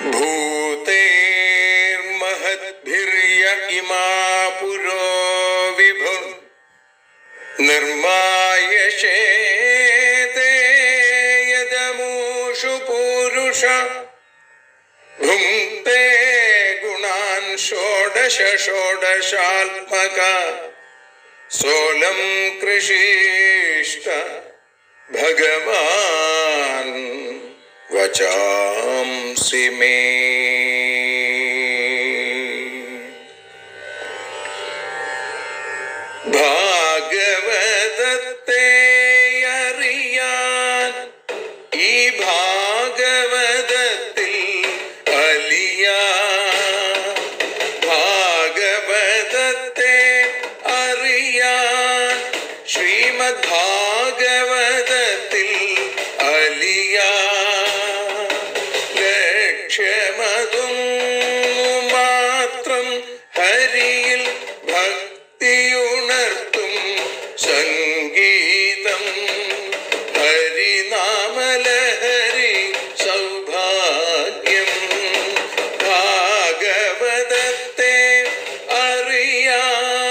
ഭൂതേർമഹദ്ഭിര്യ ഇമാ പുരോ വിഭു നിർമായശേതേ യദമൂഷു പൂരുഷ ഭുങ്ക്തേ ഗുണാൻ ഷോഡശ ഷോഡശാത്മക സോലം കൃഷിഷ്ട ഭഗവാൻ വചാംസി മേ ഭാഗവതത്തെ അറിയാൻ ഈ ഭാഗവതത്തിൽ അലിയാൻ ഭാഗവതത്തെ അറിയാൻ ശ്രീമദ് ഭാഗവതത്തിൽ അലിയാൻ ലക്ഷ്യമതും മാത്രം ഹരിയിൽ ഭക്തിയുണർത്തും സംഗീതം ഹരിനാമലഹരി സൗഭാഗ്യം ഭാഗവതത്തെ അറിയാ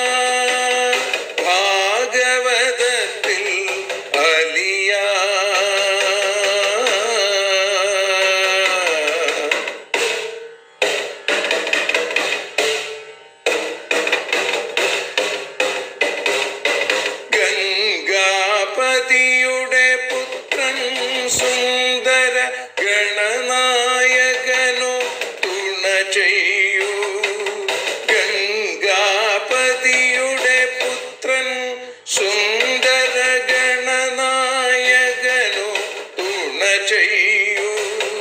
ഭാഗവതത്തിൽ അലിയാ ഗംഗാപതിയുടെ പുത്രൻ സുന്ദര ഗണനായകനോ തുണ ചെയ്യൂ ഗംഗാപതിയുടെ പുത്രൻ സുന്ദര ഗണനായകനോ തുണ ചെയ്യൂ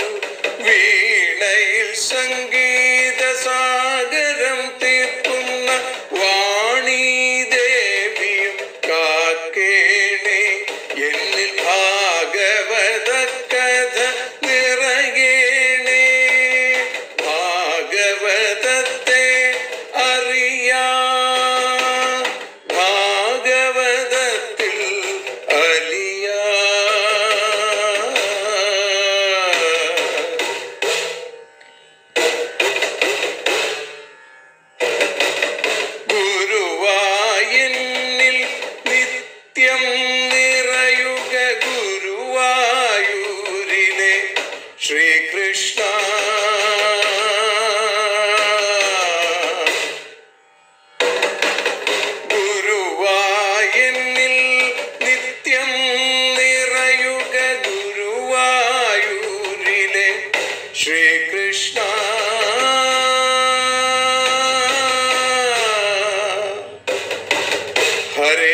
വീണയിൽ സംഗീത സാഗരം തീർക്കുന്ന വാണി ദേവിയും കാക്കേണേ എന്നിൽ ഭാഗവത കഥ നിറയേണേ ഭാഗവതത്തെ അറിയാ ഭാഗവതത്തിൽ അലിയാ ഗുരുവായൂരിൽ നിത്യം നിറയുക ഗുരുവായൂരിലെ ശ്രീകൃഷ്ണ ഗുരുവായൂരിൽ നിത്യം നിറയുക ഗുരുവായൂരിലെ ശ്രീകൃഷ്ണ ഹരേ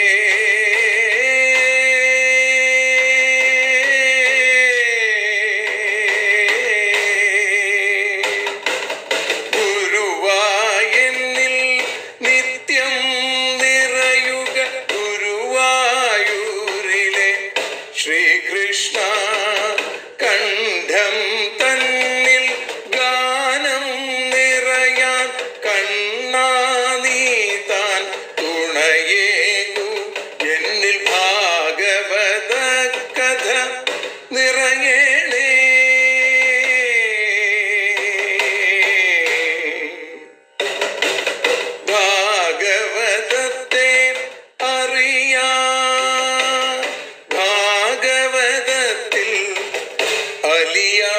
ഗുരുവായൂരിൽ നിത്യം നിറയുക ഗുരുവായൂരിലെ ശ്രീകൃഷ്ണ കണ്ഠം തന്നിൽ ഗാനം നിറയാൻ കണ്ണാ നീ താൻ തുണയേകു എന്നിൽ ഭാഗവത കഥ നിറയണേ ഭാഗവതത്തെ അറിയാ ഭാഗവതത്തിൽ അലിയാ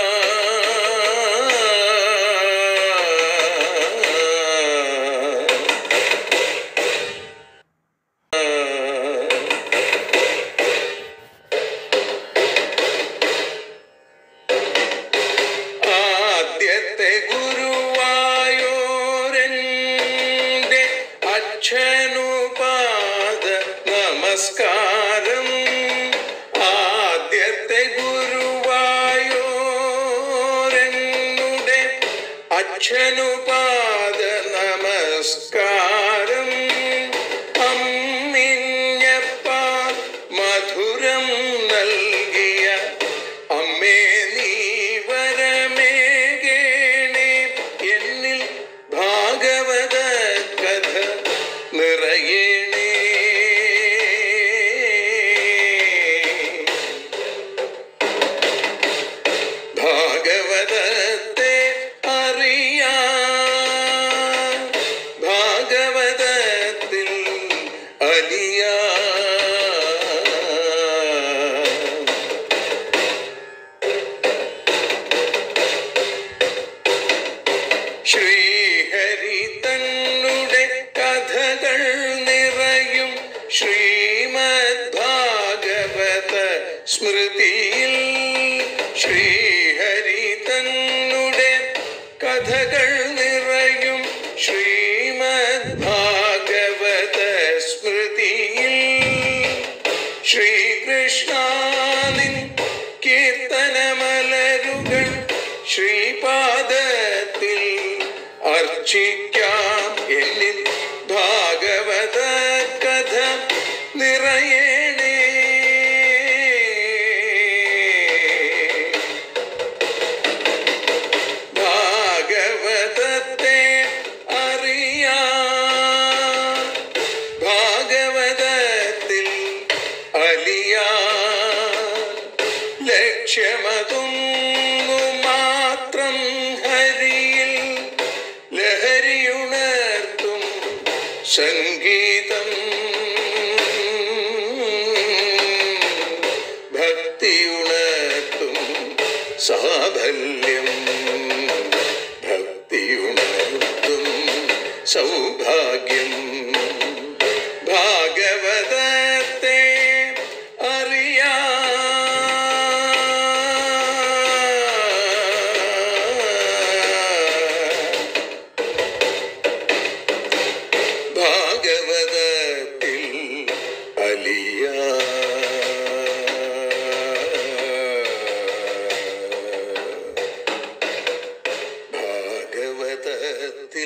ആദ്യത്തെ ഗുരുവായൂരൻ്റെ അച്ഛനുപാദ നമസ്കാരം ആദ്യത്തെ ഗുരുവായൂരനുടെ അച്ഛനുപാദ നമസ്കാരം അമ്മിഞ്ഞപ്പ മധുരം നൽകിയ അമ്മേ നീ വരമേകേണേ എന്നിൽ ഭാഗവത കഥ നിറയേണേ ഭാഗവതത്തെ ശ്രീമദ് ഭാഗവത സ്മൃതിയിൽ ശ്രീഹരി തന്നുടെ കഥകൾ നിറയും ശ്രീമദ് ഭാഗവത സ്മൃതിയിൽ ശ്രീകൃഷ്ണാനിൻ കീർത്തനമലരുകൾ ശ്രീപാദത്തിൽ അർച്ചിക്കാം എന്നിൽ ഭാഗവത കഥ നിറയണേ ഭാഗവതത്തെ അറിയാ ഭാഗവതത്തിൽ അലിയാ ലക്ഷ്യമതൊന്നു മാത്രം ഹരിയിൽ ലഹരിയുണർത്തും സംഗീതം ഭക്തിയുണർത്തും സാഫല്യം ഭക്തിയുണർത്തും സൗഭാഗ്യം ഭാഗവതത്തെ അറിയാ ഭാഗവതത്തിൽ അലിയ ഭാഗവതത്തിൽ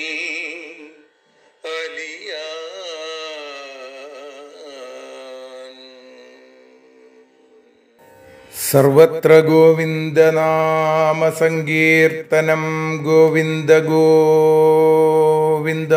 അലിയാൻ സർവത്ര ഗോവിന്ദനാമസങ്കീർത്തനം ഗോവിന്ദ ഗോവിന്ദ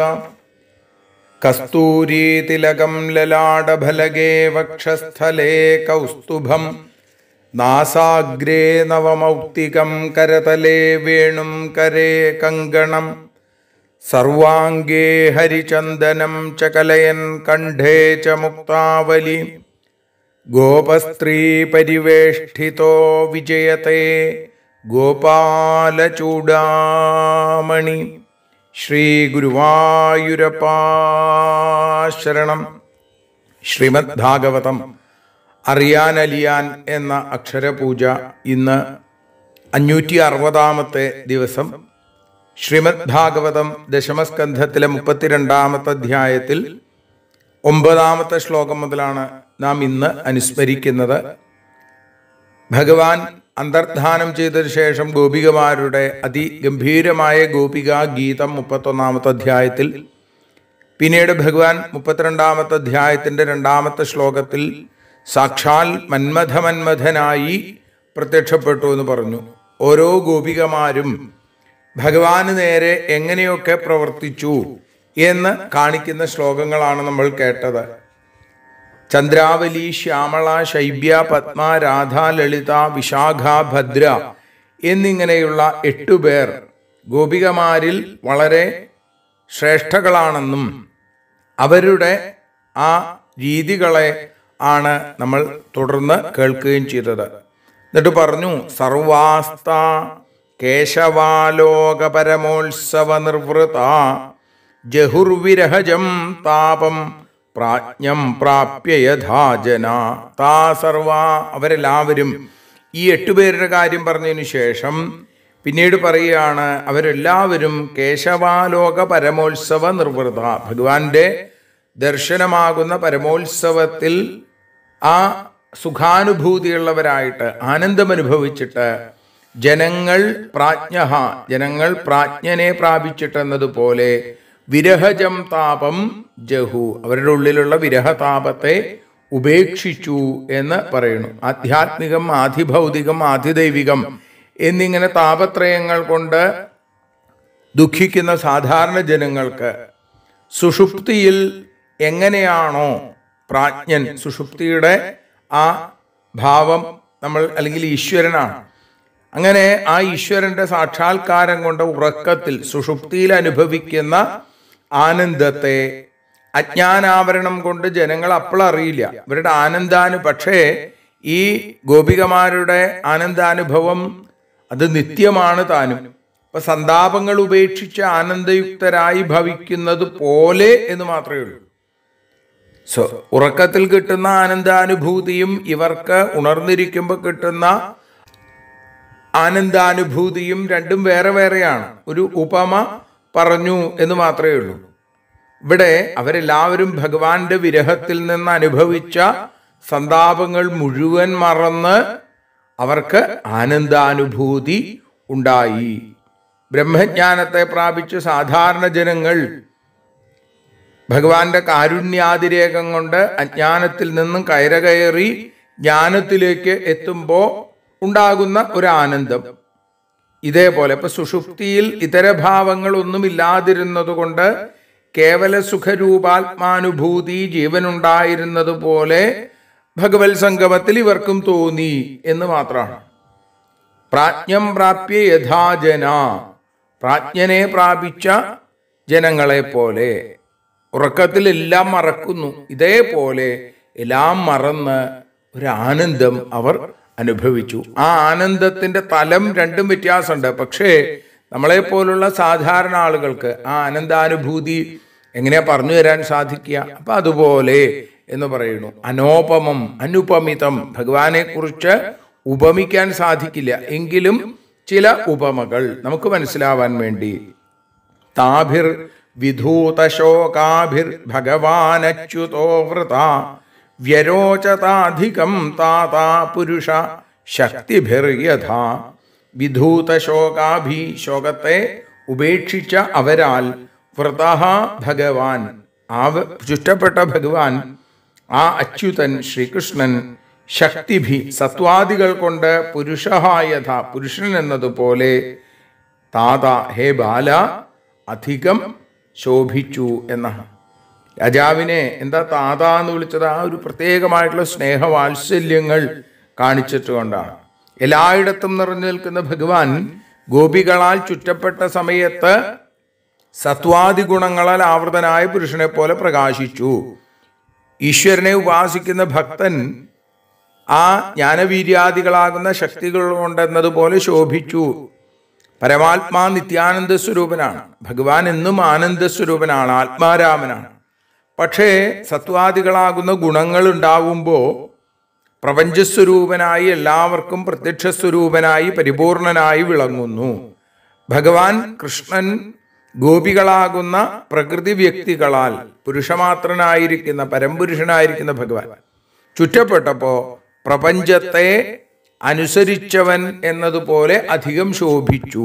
കസ്തൂരീതിലകം ലലാടഫലകേ വക്ഷസ്ഥലേ കൗസ്തുഭം നാസാഗ്രേ നവമൗക്തികം കരതലേ വേണും കരേ കങ്കണം സർവാംഗേ ഹരിചന്ദനം ചകലയൻ കണ്ഠേ ച മുക്താവലി ഗോപസ്ത്രീ പരിവേഷ്ഠിതോ വിജയത്തെ ഗോപാലചൂടാമണി ശ്രീ ഗുരുവായൂരപ്പാ ശരണം ശ്രീമദ് ഭാഗവതം അറിയാനലിയാൻ എന്ന അക്ഷരപൂജ ഇന്ന് അഞ്ഞൂറ്റി അറുപതാമത്തെ ദിവസം ശ്രീമദ് ഭാഗവതം ദശമസ്കന്ധത്തിലെ മുപ്പത്തിരണ്ടാമത്തെ അധ്യായത്തിൽ ഒമ്പതാമത്തെ ശ്ലോകം മുതലാണ് നാം ഇന്ന് അനുസ്മരിക്കുന്നത് ഭഗവാൻ അന്തർധാനം ചെയ്തതിനു ശേഷം ഗോപികമാരുടെ അതിഗംഭീരമായ ഗോപിക ഗീതം മുപ്പത്തൊന്നാമത്തെ അധ്യായത്തിൽ പിന്നീട് ഭഗവാൻ മുപ്പത്തിരണ്ടാമത്തെ അധ്യായത്തിന്റെ രണ്ടാമത്തെ ശ്ലോകത്തിൽ സാക്ഷാൽ മന്മഥമന്മഥനായി പ്രത്യക്ഷപ്പെട്ടു എന്ന് പറഞ്ഞു ഓരോ ഗോപികമാരും ഭഗവാന് നേരെ എങ്ങനെയൊക്കെ പ്രവർത്തിച്ചു എന്ന് കാണിക്കുന്ന ശ്ലോകങ്ങളാണ് നമ്മൾ കേട്ടത് ചന്ദ്രാവലി ശ്യാമള ശൈബ്യ പത്മ രാധ ലളിത വിശാഖ ഭദ്ര എന്നിങ്ങനെയുള്ള എട്ടു പേർ ഗോപികമാരിൽ വളരെ ശ്രേഷ്ഠകളാണെന്നും അവരുടെ ആ രീതികളെ ആണ് നമ്മൾ തുടർന്ന് കേൾക്കുകയും ചെയ്തത് എന്നിട്ട് പറഞ്ഞു സർവാസ്ത കേശവാലോകപരമോത്സവ നിർവൃത ജഹുർവിരഹജം താപം പ്രാജ്ഞം പ്രാപ്യ യഥാ ജന താ സർവ അവരെല്ലാവരും ഈ എട്ടുപേരുടെ കാര്യം പറഞ്ഞതിന് ശേഷം പിന്നീട് പറയുകയാണ് അവരെല്ലാവരും കേശവാലോക പരമോത്സവ നിർവൃത ഭഗവാന്റെ ദർശനമാകുന്ന പരമോത്സവത്തിൽ ആ സുഖാനുഭൂതിയുള്ളവരായിട്ട് ആനന്ദമനുഭവിച്ചിട്ട് ജനങ്ങൾ പ്രാജ്ഞ ജനങ്ങൾ പ്രാജ്ഞനെ പ്രാപിച്ചിട്ടെന്നതുപോലെ വിരഹജം താപം ജഹു അവരുടെ ഉള്ളിലുള്ള വിരഹതാപത്തെ ഉപേക്ഷിച്ചു എന്ന് പറയുന്നു ആധ്യാത്മികം ആധിഭൗതികം ആധിദൈവികം എന്നിങ്ങനെ താപത്രയങ്ങൾ കൊണ്ട് ദുഃഖിക്കുന്ന സാധാരണ ജനങ്ങൾക്ക് സുഷുപ്തിയിൽ എങ്ങനെയാണോ പ്രാജ്ഞൻ സുഷുപ്തിയുടെ ആ ഭാവം നമ്മൾ അല്ലെങ്കിൽ ഈശ്വരനാണ് അങ്ങനെ ആ ഈശ്വരന്റെ സാക്ഷാത്കാരം കൊണ്ട് ഉറക്കത്തിൽ സുഷുപ്തിയിൽ അനുഭവിക്കുന്ന ആനന്ദത്തെ അജ്ഞാനാവരണം കൊണ്ട് ജനങ്ങൾ അപ്പോൾ അറിയില്ല ഇവരുടെ ആനന്ദാനു പക്ഷേ ഈ ഗോപികമാരുടെ ആനന്ദാനുഭവം അത് നിത്യമാണ് താനും അപ്പൊ സന്താപങ്ങൾ ഉപേക്ഷിച്ച് ആനന്ദയുക്തരായി ഭവിക്കുന്നത് പോലെ എന്ന് മാത്രമേ ഉള്ളൂ സ്വ ഉറക്കത്തിൽ കിട്ടുന്ന ആനന്ദാനുഭൂതിയും ഇവർക്ക് ഉണർന്നിരിക്കുമ്പോൾ കിട്ടുന്ന ആനന്ദാനുഭൂതിയും രണ്ടും വേറെ വേറെയാണ് ഒരു ഉപമ പറഞ്ഞു എന്ന് മാത്രമേ ഉള്ളൂ ഇവിടെ അവരെല്ലാവരും ഭഗവാന്റെ വിരഹത്തിൽ നിന്ന് അനുഭവിച്ച സന്താപങ്ങൾ മുഴുവൻ മറന്ന് അവർക്ക് ആനന്ദാനുഭൂതി ഉണ്ടായി ബ്രഹ്മജ്ഞാനത്തെ പ്രാപിച്ച് സാധാരണ ജനങ്ങൾ ഭഗവാന്റെ കാരുണ്യാതിരേകം കൊണ്ട് അജ്ഞാനത്തിൽ നിന്നും കയറകയറി ജ്ഞാനത്തിലേക്ക് എത്തുമ്പോൾ ഉണ്ടാകുന്ന ഒരു ആനന്ദം ഇതേപോലെ ഇപ്പൊ സുഷുപ്തിയിൽ ഇതര ഭാവങ്ങൾ ഇല്ലാതിരുന്നത് കൊണ്ട് കേവല സുഖരൂപാത്മാനുഭൂതി ജീവനുണ്ടായിരുന്നത് പോലെ ഭഗവത് സംഗമത്തിൽ ഇവർക്കും തോന്നി എന്ന് മാത്രമാണ് പ്രാജ്ഞം പ്രാപ്യ യഥാജന പ്രാജ്ഞനെ പ്രാപിച്ച ജനങ്ങളെ പോലെ ഉറക്കത്തിൽ എല്ലാം മറക്കുന്നു ഇതേപോലെ എല്ലാം മറന്ന് ഒരു ആനന്ദം അവർ അനുഭവിച്ചു ആ ആനന്ദത്തിന്റെ തലം രണ്ടും വ്യത്യാസമുണ്ട് പക്ഷേ നമ്മളെ പോലുള്ള സാധാരണ ആളുകൾക്ക് ആ ആനന്ദാനുഭൂതി എങ്ങനെയാ പറഞ്ഞു തരാൻ സാധിക്കുക അപ്പൊ അതുപോലെ എന്ന് പറയുന്നു അനോപമം അനുപമിതം ഭഗവാനെ കുറിച്ച് ഉപമിക്കാൻ സാധിക്കില്ല എങ്കിലും ചില ഉപമകൾ നമുക്ക് മനസ്സിലാവാൻ വേണ്ടി താഭിർ വിധൂതശോകാഭിർ ഭഗവാനച്യുതോ വൃത വ്യരോചതാധികം താതാ പുരുഷ ശക്തിഭിർയഥാ വിധൂതശോകാഭി ശോകത്തെ ഉപേക്ഷിച്ച അവരാൽ വൃത ഭഗവാൻ ആ ചുറ്റപ്പെട്ട ഭഗവാൻ ആ അച്യുതൻ ശ്രീകൃഷ്ണൻ ശക്തിഭി സത്വാദികൾ കൊണ്ട് പുരുഷഹായഥ പുരുഷൻ എന്നതുപോലെ താത ഹേ ബാല അധികം ശോഭിച്ചു എന്നാണ് രാജാവിനെ എന്താ താത എന്ന് വിളിച്ചത് ആ ഒരു പ്രത്യേകമായിട്ടുള്ള സ്നേഹവാത്സല്യങ്ങൾ കാണിച്ചിട്ട് കൊണ്ടാണ് എല്ലായിടത്തും നിറഞ്ഞു നിൽക്കുന്ന ഭഗവാൻ ഗോപികളാൽ ചുറ്റപ്പെട്ട സമയത്ത് സത്വാദി ഗുണങ്ങളാൽ ആവൃതനായ പുരുഷനെ പോലെ പ്രകാശിച്ചു ഈശ്വരനെ ഉപാസിക്കുന്ന ഭക്തൻ ആ ജ്ഞാനവീര്യാദികളാകുന്ന ശക്തികൾ കൊണ്ടെന്നതുപോലെ ശോഭിച്ചു പരമാത്മാ നിത്യാനന്ദ സ്വരൂപനാണ് ഭഗവാൻ എന്നും ആനന്ദ സ്വരൂപനാണ് ആത്മാരാമനാണ് പക്ഷേ സത്വാദികളാകുന്ന ഗുണങ്ങൾ ഉണ്ടാവുമ്പോൾ പ്രപഞ്ചസ്വരൂപനായി എല്ലാവർക്കും പ്രത്യക്ഷ സ്വരൂപനായി പരിപൂർണനായി വിളങ്ങുന്നു ഭഗവാൻ കൃഷ്ണൻ ഗോപികളാകുന്ന പ്രകൃതി വ്യക്തികളാൽ പുരുഷമാത്രനായിരിക്കുന്ന പരമ്പുരുഷനായിരിക്കുന്ന ഭഗവാൻ ചുറ്റപ്പെട്ടപ്പോ പ്രപഞ്ചത്തെ അനുസരിച്ചവൻ എന്നതുപോലെ അധികം ശോഭിച്ചു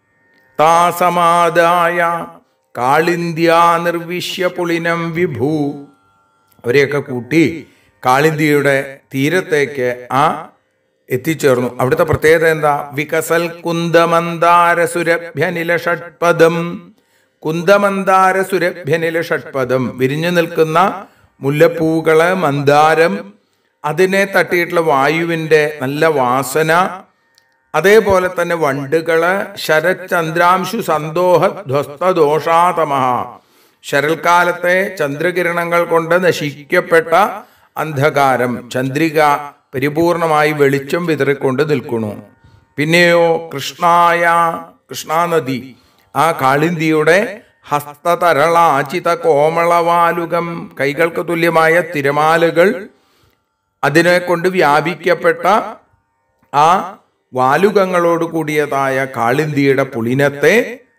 താസമാദായ കാളിന്ത്യ നിർവിശ്യ പുളിനം വിഭൂ അവരെയൊക്കെ കൂട്ടി കാളിന്തിയുടെ തീരത്തേക്ക് ആ എത്തിച്ചേർന്നു അവിടുത്തെ പ്രത്യേകത എന്താ വികസൽ കുന്ദമന്ദാര സുരഭ്യനില ഷഡ്പദം കുന്ദമന്ദാര സുരഭ്യനില ഷഡ്പദം വിരിഞ്ഞു നിൽക്കുന്ന മുല്ലപ്പൂകള് മന്ദാരം അതിനെ തട്ടിയിട്ടുള്ള വായുവിന്റെ നല്ല വാസന അതേപോലെ തന്നെ വണ്ടുകള് ശരചന്ദ്രാംശു സന്തോഹ ധ്വസ്തദോഷാതമഹ ശരൽക്കാലത്തെ ചന്ദ്രകിരണങ്ങൾ കൊണ്ട് നശിക്കപ്പെട്ട അന്ധകാരം ചന്ദ്രിക പരിപൂർണമായി വെളിച്ചം വിതറിക്കൊണ്ട് നിൽക്കുന്നു പിന്നെയോ കൃഷ്ണായ കൃഷ്ണാനദി ആ കാളിന്തിയുടെ ഹസ്തതരളാചിത കോമളവാലുകം കൈകൾക്ക് തുല്യമായ തിരമാലകൾ അതിനെ കൊണ്ട് വ്യാപിക്കപ്പെട്ട ആ വാലുകങ്ങളോട് കൂടിയതായ കാളിന്തിയുടെ പുളിനത്തെ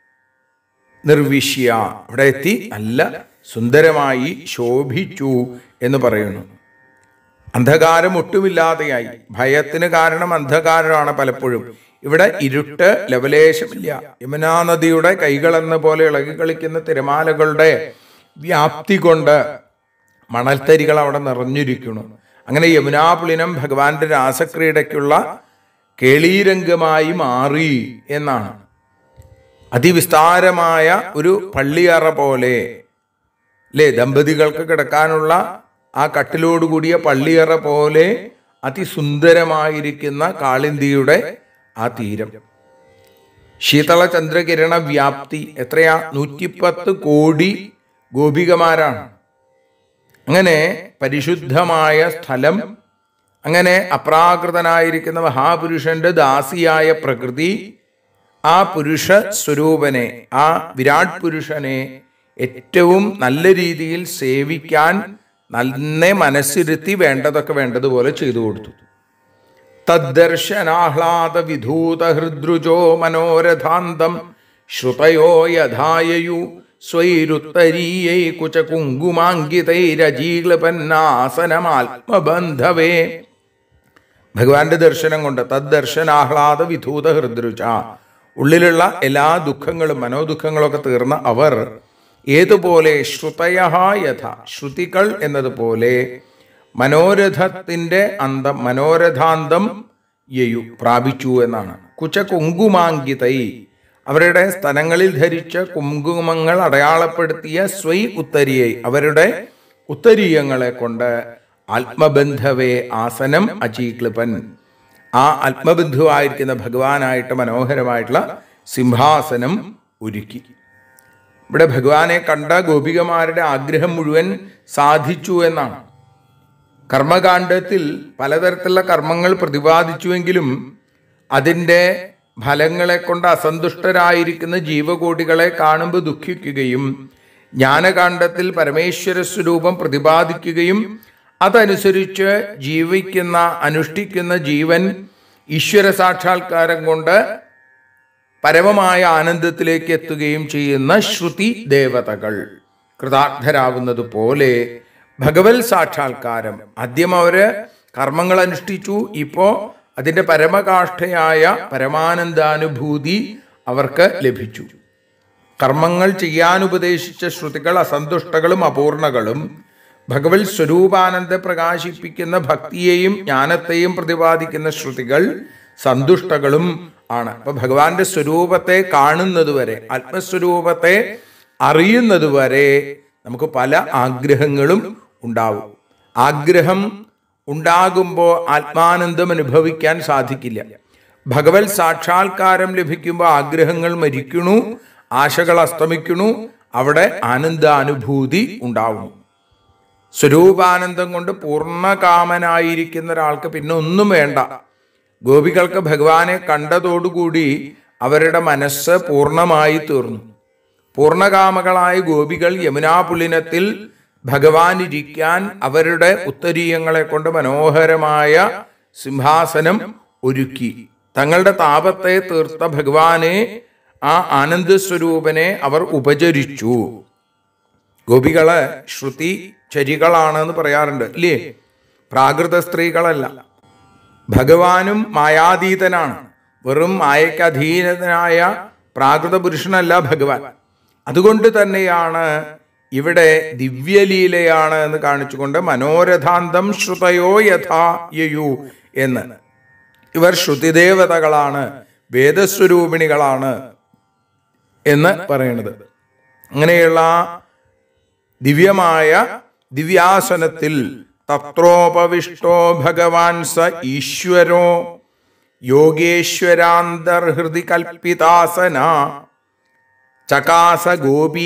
നിർവിശ്യ അവിടെ എത്തി നല്ല സുന്ദരമായി ശോഭിച്ചു എന്ന് പറയുന്നു അന്ധകാരം ഒട്ടുമില്ലാതെയായി ഭയത്തിന് കാരണം അന്ധകാരമാണ് പലപ്പോഴും ഇവിടെ ഇരുട്ട് ലവലേശമില്ല യമുനാ നദിയുടെ കൈകളെന്ന പോലെ ഇളകി കളിക്കുന്ന തിരമാലകളുടെ വ്യാപ്തി കൊണ്ട് മണൽത്തരികൾ അവിടെ നിറഞ്ഞിരിക്കുന്നു അങ്ങനെ യമുനാപുളിനം ഭഗവാന്റെ രാസക്രീഡയ്ക്കുള്ള കേളീരംഗമായി മാറി എന്നാണ് അതിവിസ്താരമായ ഒരു പള്ളിയറ പോലെ അല്ലേ ദമ്പതികൾക്ക് കിടക്കാനുള്ള ആ കട്ടിലോടുകൂടിയ പള്ളിയറ പോലെ അതിസുന്ദരമായിരിക്കുന്ന കാളിന്തിയുടെ ആ തീരം ശീതള ചന്ദ്രകിരണ വ്യാപ്തി എത്രയാ നൂറ്റിപ്പത്ത് കോടി ഗോപികമാരാണ് അങ്ങനെ പരിശുദ്ധമായ സ്ഥലം അങ്ങനെ അപ്രാകൃതനായിരിക്കുന്ന മഹാപുരുഷന്റെ ദാസിയായ പ്രകൃതി ആ പുരുഷ സ്വരൂപനെ ആ വിരാട് പുരുഷനെ ഏറ്റവും നല്ല രീതിയിൽ സേവിക്കാൻ നന്നെ മനസ്സിരുത്തി വേണ്ടതൊക്കെ വേണ്ടതുപോലെ ചെയ്തു കൊടുത്തു തദ്ദർശനാഹ്ലാദ വിധൂത ഹൃദ്രുജോ മനോരഥാന്തം ശ്രുതയോ യഥായയു സ്വൈരുത്തരീയൈ കുച കുങ്കുമാങ്കിതൈരജീകൃപന്നാസനമാത്മബന്ധവേ ഭഗവാന്റെ ദർശനം കൊണ്ട് തദ്ദർശനാഹ്ലാദ വിധൂത ഹൃദ്രുച ഉള്ളിലുള്ള എല്ലാ ദുഃഖങ്ങളും മനോദുഃഖങ്ങളൊക്കെ തീർന്ന അവർ ഏതുപോലെ ശ്രുതയ യഥ ശ്രുതികൾ എന്നതുപോലെ മനോരഥത്തിന്റെ അന്തം മനോരഥാന്തം യയു പ്രാപിച്ചു എന്നാണ് കുച്ച കുങ്കുമാങ്കിതൈ അവരുടെ സ്ഥലങ്ങളിൽ ധരിച്ച കുങ്കുമങ്ങൾ അടയാളപ്പെടുത്തിയ സ്വൈ ഉത്തരിയെ അവരുടെ ഉത്തരീയങ്ങളെ കൊണ്ട് ആത്മബന്ധവേ ആസനം അചീക്ലിപ്പൻ ആ ആത്മബന്ധുവായിരിക്കുന്ന ഭഗവാനായിട്ട് മനോഹരമായിട്ടുള്ള സിംഹാസനം ഒരുക്കി ഇവിടെ ഭഗവാനെ കണ്ട ഗോപികമാരുടെ ആഗ്രഹം മുഴുവൻ സാധിച്ചു എന്നാണ് കർമ്മകാണ്ഡത്തിൽ പലതരത്തിലുള്ള കർമ്മങ്ങൾ പ്രതിപാദിച്ചുവെങ്കിലും അതിൻ്റെ ഫലങ്ങളെ കൊണ്ട് അസന്തുഷ്ടരായിരിക്കുന്ന ജീവകോടികളെ കാണുമ്പോൾ ദുഃഖിക്കുകയും ജ്ഞാനകാണ്ഡത്തിൽ പരമേശ്വര സ്വരൂപം പ്രതിപാദിക്കുകയും അതനുസരിച്ച് ജീവിക്കുന്ന അനുഷ്ഠിക്കുന്ന ജീവൻ ഈശ്വര സാക്ഷാത്കാരം കൊണ്ട് പരമമായ ആനന്ദത്തിലേക്ക് എത്തുകയും ചെയ്യുന്ന ശ്രുതി ദേവതകൾ കൃതാർത്ഥരാകുന്നത് പോലെ ഭഗവത് സാക്ഷാത്കാരം ആദ്യം അവര് കർമ്മങ്ങൾ അനുഷ്ഠിച്ചു ഇപ്പോ അതിന്റെ പരമകാഷ്ഠയായ പരമാനന്ദാനുഭൂതി അവർക്ക് ലഭിച്ചു കർമ്മങ്ങൾ ചെയ്യാൻ ഉപദേശിച്ച ശ്രുതികൾ അസന്തുഷ്ടകളും അപൂർണകളും ഭഗവത് സ്വരൂപാനന്ദ പ്രകാശിപ്പിക്കുന്ന ഭക്തിയെയും ജ്ഞാനത്തെയും പ്രതിപാദിക്കുന്ന ശ്രുതികൾ സന്തുഷ്ടകളും ആണ് അപ്പൊ ഭഗവാന്റെ സ്വരൂപത്തെ കാണുന്നതുവരെ ആത്മസ്വരൂപത്തെ അറിയുന്നതുവരെ നമുക്ക് പല ആഗ്രഹങ്ങളും ഉണ്ടാവും ആഗ്രഹം ഉണ്ടാകുമ്പോൾ ആത്മാനന്ദം അനുഭവിക്കാൻ സാധിക്കില്ല ഭഗവത് സാക്ഷാത്കാരം ലഭിക്കുമ്പോൾ ആഗ്രഹങ്ങൾ മരിക്കണു ആശകൾ അസ്തമിക്കണു അവിടെ ആനന്ദാനുഭൂതി ഉണ്ടാവുന്നു സ്വരൂപാനന്ദം കൊണ്ട് പൂർണ്ണകാമനായിരിക്കുന്ന ഒരാൾക്ക് പിന്നെ ഒന്നും വേണ്ട ഗോപികൾക്ക് ഭഗവാനെ കണ്ടതോടുകൂടി അവരുടെ മനസ്സ് പൂർണ്ണമായി തീർന്നു പൂർണ്ണകാമകളായ ഗോപികൾ യമുനാപുലിനത്തിൽ ഭഗവാൻ ഇരിക്കാൻ അവരുടെ ഉത്തരീയങ്ങളെ കൊണ്ട് മനോഹരമായ സിംഹാസനം ഒരുക്കി തങ്ങളുടെ താപത്തെ തീർത്ത ഭഗവാനെ ആ ആനന്ദസ്വരൂപനെ അവർ ഉപചരിച്ചു ഗോപികള് ശ്രുതി ചരികളാണെന്ന് പറയാറുണ്ട് ഇല്ലേ പ്രാകൃത സ്ത്രീകളല്ല ഭഗവാനും മായാതീതനാണ് വെറും മായയ്ക്ക് അധീനനായ പ്രാകൃത പുരുഷനല്ല ഭഗവാൻ അതുകൊണ്ട് തന്നെയാണ് ഇവിടെ ദിവ്യലീലയാണ് എന്ന് കാണിച്ചുകൊണ്ട് മനോരഥാന്തം ശ്രുതയോ യഥാ യയു എന്ന് ഇവർ ശ്രുതിദേവതകളാണ് വേദസ്വരൂപിണികളാണ് എന്ന് പറയുന്നത് അങ്ങനെയുള്ള ദിവ്യമായ ദിവ്യാസനത്തിൽ തത്രോപവിഷ്ടോ ഭഗവാൻ സ ഈശ്വരോ യോഗേശ്വരാന്തർഹൃതി കൽപ്പിതാസന ചകാസ ഗോപീ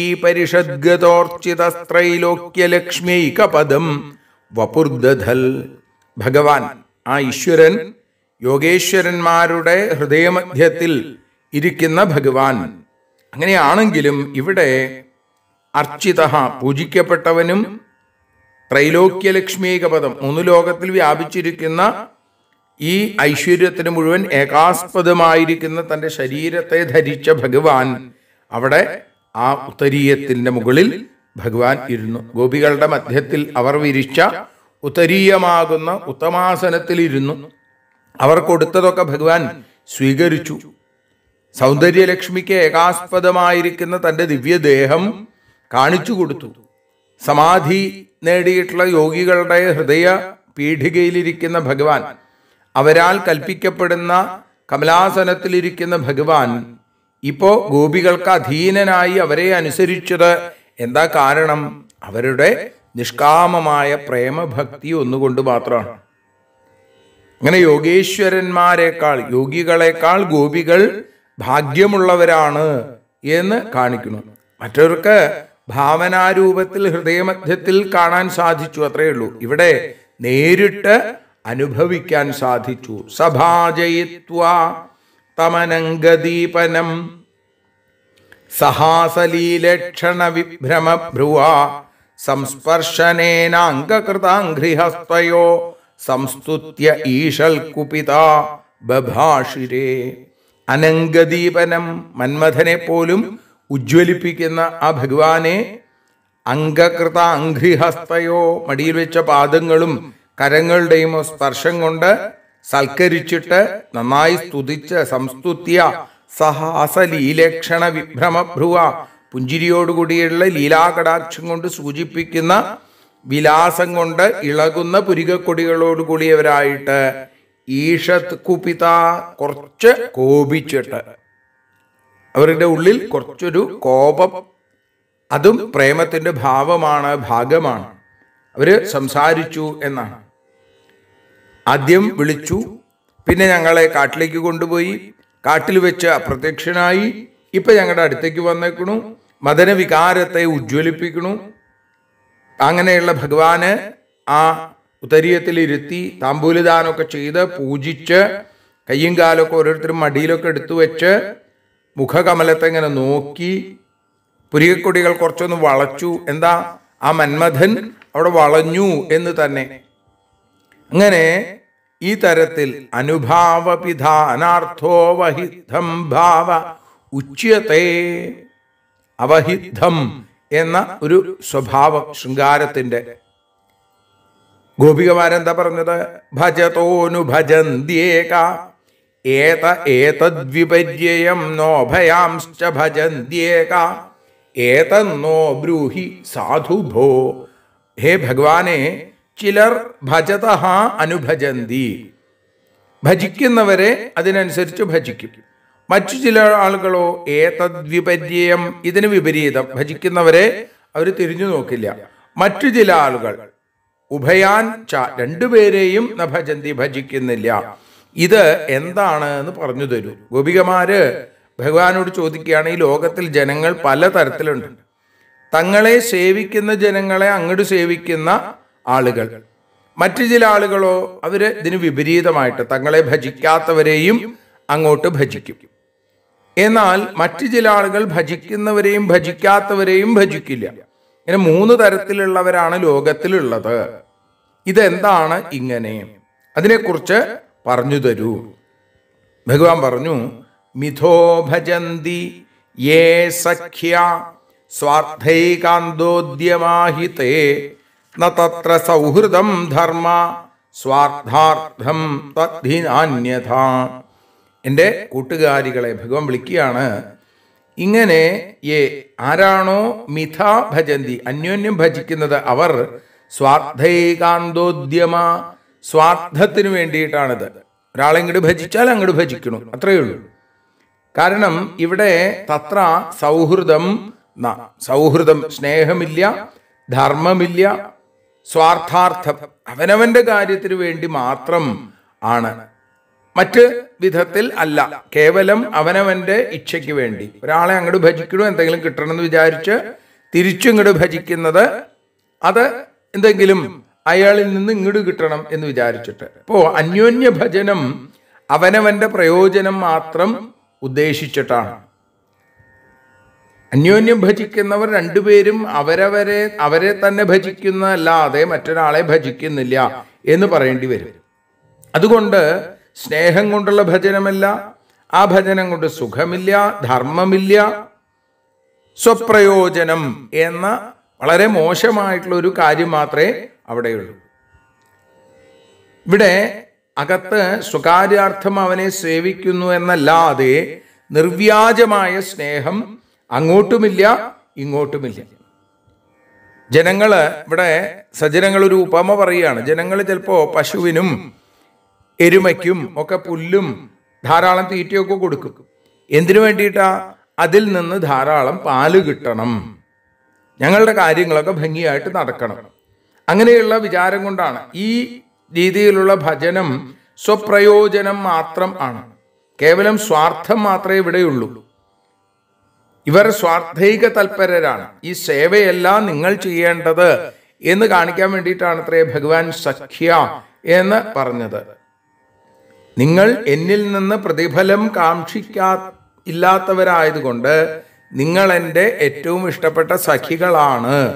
പരിഷദ്ഗതോർച്ചിതസ്ത്രൈലോക്യലക്ഷ്മൈകപദം വപുർദധൽ ഭഗവാൻ ആ ഈശ്വരൻ യോഗേശ്വരന്മാരുടെ ഹൃദയമധ്യത്തിൽ ഇരിക്കുന്ന ഭഗവാൻ അങ്ങനെയാണെങ്കിലും ഇവിടെ അർച്ചിത പൂജിക്കപ്പെട്ടവനും ത്രൈലോക്യലക്ഷ്മീകപദം മൂന്ന് ലോകത്തിൽ വ്യാപിച്ചിരിക്കുന്ന ഈ ഐശ്വര്യത്തിന് മുഴുവൻ ഏകാസ്പദമായിരിക്കുന്ന തന്റെ ശരീരത്തെ ധരിച്ച ഭഗവാൻ അവിടെ ആ ഉത്തരീയത്തിന്റെ മുകളിൽ ഭഗവാൻ ഇരുന്നു ഗോപികളുടെ മധ്യത്തിൽ അവർ വിരിച്ച ഉത്തരീയമാകുന്ന ഉത്തമാസനത്തിൽ ഇരുന്നു അവർ കൊടുത്തതൊക്കെ ഭഗവാൻ സ്വീകരിച്ചു സൗന്ദര്യലക്ഷ്മിക്ക് ഏകാസ്പദമായിരിക്കുന്ന തന്റെ ദിവ്യദേഹം കാണിച്ചു കൊടുത്തു സമാധി നേടിയിട്ടുള്ള യോഗികളുടെ ഹൃദയ പീഠികയിലിരിക്കുന്ന ഭഗവാൻ അവരാൽ കൽപ്പിക്കപ്പെടുന്ന കമലാസനത്തിലിരിക്കുന്ന ഭഗവാൻ ഇപ്പോ ഗോപികൾക്ക് അധീനനായി അവരെ അനുസരിച്ചത് എന്താ കാരണം അവരുടെ നിഷ്കാമമായ പ്രേമഭക്തി ഒന്നുകൊണ്ട് മാത്രമാണ് അങ്ങനെ യോഗേശ്വരന്മാരെക്കാൾ യോഗികളെക്കാൾ ഗോപികൾ ഭാഗ്യമുള്ളവരാണ് എന്ന് കാണിക്കുന്നു മറ്റവർക്ക് ഭാവനാരൂപത്തിൽ ഹൃദയമധ്യത്തിൽ കാണാൻ സാധിച്ചു അത്രയേ ഉള്ളൂ ഇവിടെ നേരിട്ട് അനുഭവിക്കാൻ സാധിച്ചു സഭാജയിത്വ തമനംഗദീപനം സഹാസലീലക്ഷണ വിഭ്രമ ഭ്രുവ സംസ്പർശനേനാംഗകൃതാംഘ്രിഹസ്തയോ സംസ്തുത്യ ഈശൽ കുപിത ബഭാഷിരേ അനംഗദീപനം മന്മഥനെ പോലും ഉജ്ജ്വലിപ്പിക്കുന്ന ആ ഭഗവാനെ അംഗകൃത അംഘ്രിഹസ്തയോ മടിയിൽ വെച്ച പാദങ്ങളും കരങ്ങളുടെയും സ്പർശം കൊണ്ട് സൽക്കരിച്ചിട്ട് നന്നായി സ്തുതിച്ച് സംസ്തുത്യ സഹാസലീലക്ഷണ വിഭ്രമഭ്രുവ പുഞ്ചിരിയോടുകൂടിയുള്ള ലീലാകടാക്ഷം കൊണ്ട് സൂചിപ്പിക്കുന്ന വിലാസം കൊണ്ട് ഇളകുന്ന പുരികക്കൊടികളോടുകൂടിയവരായിട്ട് ഈഷത്ത് കുപിത കുറച്ച് കോപിച്ചിട്ട് അവരുടെ ഉള്ളിൽ കുറച്ചൊരു കോപം അതും പ്രേമത്തിന്റെ ഭാവമാണ് ഭാഗമാണ് അവര് സംസാരിച്ചു എന്നാണ് ആദ്യം വിളിച്ചു പിന്നെ ഞങ്ങളെ കാട്ടിലേക്ക് കൊണ്ടുപോയി കാട്ടിൽ വെച്ച് അപ്രത്യക്ഷനായി ഇപ്പൊ ഞങ്ങളുടെ അടുത്തേക്ക് വന്നേക്കണു മദന വികാരത്തെ ഉജ്ജ്വലിപ്പിക്കണു അങ്ങനെയുള്ള ഭഗവാന് ആ ഉത്തരീയത്തിൽ ഇരുത്തി താമ്പൂലിദാനമൊക്കെ ചെയ്ത് പൂജിച്ച് കയ്യും കാലൊക്കെ ഓരോരുത്തരും മടിയിലൊക്കെ എടുത്തു വെച്ച് മുഖകമലത്തെ ഇങ്ങനെ നോക്കി പുരികക്കൊടികൾ കുറച്ചൊന്ന് വളച്ചു എന്താ ആ മന്മഥൻ അവിടെ വളഞ്ഞു എന്ന് തന്നെ അങ്ങനെ ഈ തരത്തിൽ അനുഭാവപിധാനാർത്ഥോ വഹിദ്ധം ഭാവ ഉച്യത്തെ അവഹിദ്ധം എന്ന ഒരു സ്വഭാവം ശൃംഗാരത്തിന്റെ ഗോപികമാരെന്താ പറഞ്ഞത് ഭജതോനു ഭജന്ത്യേക ഏത ഏതദ്വിപര്യം നോ ഭയാംശ്ച ഭജന്ത്യേക ഏതന്നോ ബ്രൂഹി സാധുഭോ ഹേ ഭഗവാനെ ചിലർ ഭജത അനുഭജന്തി ഭജിക്കുന്നവരെ അതിനനുസരിച്ച് ഭജിക്കും മറ്റു ചില ആളുകളോ ഏതദ്വിപര്യം ഇതിന് വിപരീതം ഭജിക്കുന്നവരെ അവർ തിരിഞ്ഞു നോക്കില്ല മറ്റു ചില ആളുകൾ ഉഭയാൻ ച രണ്ടുപേരെയും ന ഭജന്തി ഭജിക്കുന്നില്ല ഇത് എന്താണ് എന്ന് പറഞ്ഞു തരൂ ഗോപികമാര് ഭഗവാനോട് ചോദിക്കുകയാണ് ഈ ലോകത്തിൽ ജനങ്ങൾ പല തരത്തിലുണ്ട് തങ്ങളെ സേവിക്കുന്ന ജനങ്ങളെ അങ്ങോട്ട് സേവിക്കുന്ന ആളുകൾ മറ്റു ചില ആളുകളോ അവര് ഇതിന് വിപരീതമായിട്ട് തങ്ങളെ ഭജിക്കാത്തവരെയും അങ്ങോട്ട് ഭജിക്കും എന്നാൽ മറ്റു ചില ആളുകൾ ഭജിക്കുന്നവരെയും ഭജിക്കാത്തവരെയും ഭജിക്കില്ല ഇങ്ങനെ മൂന്ന് തരത്തിലുള്ളവരാണ് ലോകത്തിലുള്ളത് ഇതെന്താണ് ഇങ്ങനെ അതിനെക്കുറിച്ച് പറഞ്ഞു തരൂ ഭഗവാൻ പറഞ്ഞു മിഥോ ഭജന്തി യേ സഖ്യ സ്വാർത്ഥൈകാന്തോദ്യമാഹിതേ ന തത്ര സൗഹൃദം ധർമ്മ സ്വാർത്ഥാർത്ഥം തദ്ധിനാന്യഥ എൻ്റെ കൂട്ടുകാരികളെ ഭഗവാൻ വിളിക്കുകയാണ് ഇങ്ങനെ ഏ ആരാണോ മിഥ ഭജന്തി അന്യോന്യം ഭജിക്കുന്നത് അവർ സ്വാർത്ഥൈകാന്തോദ്യമ സ്വാർത്ഥത്തിന് വേണ്ടിയിട്ടാണിത് ഒരാളെ ഇങ്ങോട്ട് ഭജിച്ചാൽ അങ്ങോട്ട് ഭജിക്കണം അത്രയേ ഉള്ളൂ കാരണം ഇവിടെ തത്ര സൗഹൃദം ന സൗഹൃദം സ്നേഹമില്ല ധർമ്മമില്ല സ്വാർത്ഥാർത്ഥം അവനവന്റെ കാര്യത്തിന് വേണ്ടി മാത്രം ആണ് മറ്റ് വിധത്തിൽ അല്ല കേവലം അവനവന്റെ ഇച്ഛയ്ക്ക് വേണ്ടി ഒരാളെ അങ്ങോട്ട് ഭജിക്കണോ എന്തെങ്കിലും കിട്ടണമെന്ന് വിചാരിച്ച് തിരിച്ചു ഇങ്ങോട്ട് ഭജിക്കുന്നത് അത് എന്തെങ്കിലും അയാളിൽ നിന്ന് ഇങ്ങോട്ട് കിട്ടണം എന്ന് വിചാരിച്ചിട്ട് അപ്പോ അന്യോന്യ ഭജനം അവനവന്റെ പ്രയോജനം മാത്രം ഉദ്ദേശിച്ചിട്ടാണ് അന്യോന്യം ഭജിക്കുന്നവർ രണ്ടുപേരും അവരവരെ അവരെ തന്നെ ഭജിക്കുന്ന അല്ലാതെ മറ്റൊരാളെ ഭജിക്കുന്നില്ല എന്ന് പറയേണ്ടി വരും അതുകൊണ്ട് സ്നേഹം കൊണ്ടുള്ള ഭജനമല്ല ആ ഭജനം കൊണ്ട് സുഖമില്ല ധർമ്മമില്ല സ്വപ്രയോജനം എന്ന വളരെ മോശമായിട്ടുള്ള ഒരു കാര്യം മാത്രമേ അവിടെയുള്ളൂ ഇവിടെ അകത്ത് സ്വകാര്യാർത്ഥം അവനെ സേവിക്കുന്നു എന്നല്ലാതെ നിർവ്യാജമായ സ്നേഹം അങ്ങോട്ടുമില്ല ഇങ്ങോട്ടുമില്ല ജനങ്ങള് ഇവിടെ സജ്ജനങ്ങൾ ഒരു ഉപമ പറയുകയാണ് ജനങ്ങൾ ചിലപ്പോ പശുവിനും എരുമയ്ക്കും ഒക്കെ പുല്ലും ധാരാളം തീറ്റയൊക്കെ കൊടുക്കും എന്തിനു വേണ്ടിയിട്ടാ അതിൽ നിന്ന് ധാരാളം പാല് കിട്ടണം ഞങ്ങളുടെ കാര്യങ്ങളൊക്കെ ഭംഗിയായിട്ട് നടക്കണം അങ്ങനെയുള്ള വിചാരം കൊണ്ടാണ് ഈ രീതിയിലുള്ള ഭജനം സ്വപ്രയോജനം മാത്രം ആണ് കേവലം സ്വാർത്ഥം മാത്രമേ ഇവിടെയുള്ളൂ ഇവർ സ്വാർത്ഥൈക തൽപരരാണ് ഈ സേവയല്ല നിങ്ങൾ ചെയ്യേണ്ടത് എന്ന് കാണിക്കാൻ വേണ്ടിയിട്ടാണ് അത്രേ ഭഗവാൻ സഖ്യ എന്ന് പറഞ്ഞത് നിങ്ങൾ എന്നിൽ നിന്ന് പ്രതിഫലം കാക്ഷിക്കാ ഇല്ലാത്തവരായതുകൊണ്ട് നിങ്ങൾ എൻ്റെ ഏറ്റവും ഇഷ്ടപ്പെട്ട സഖികളാണ്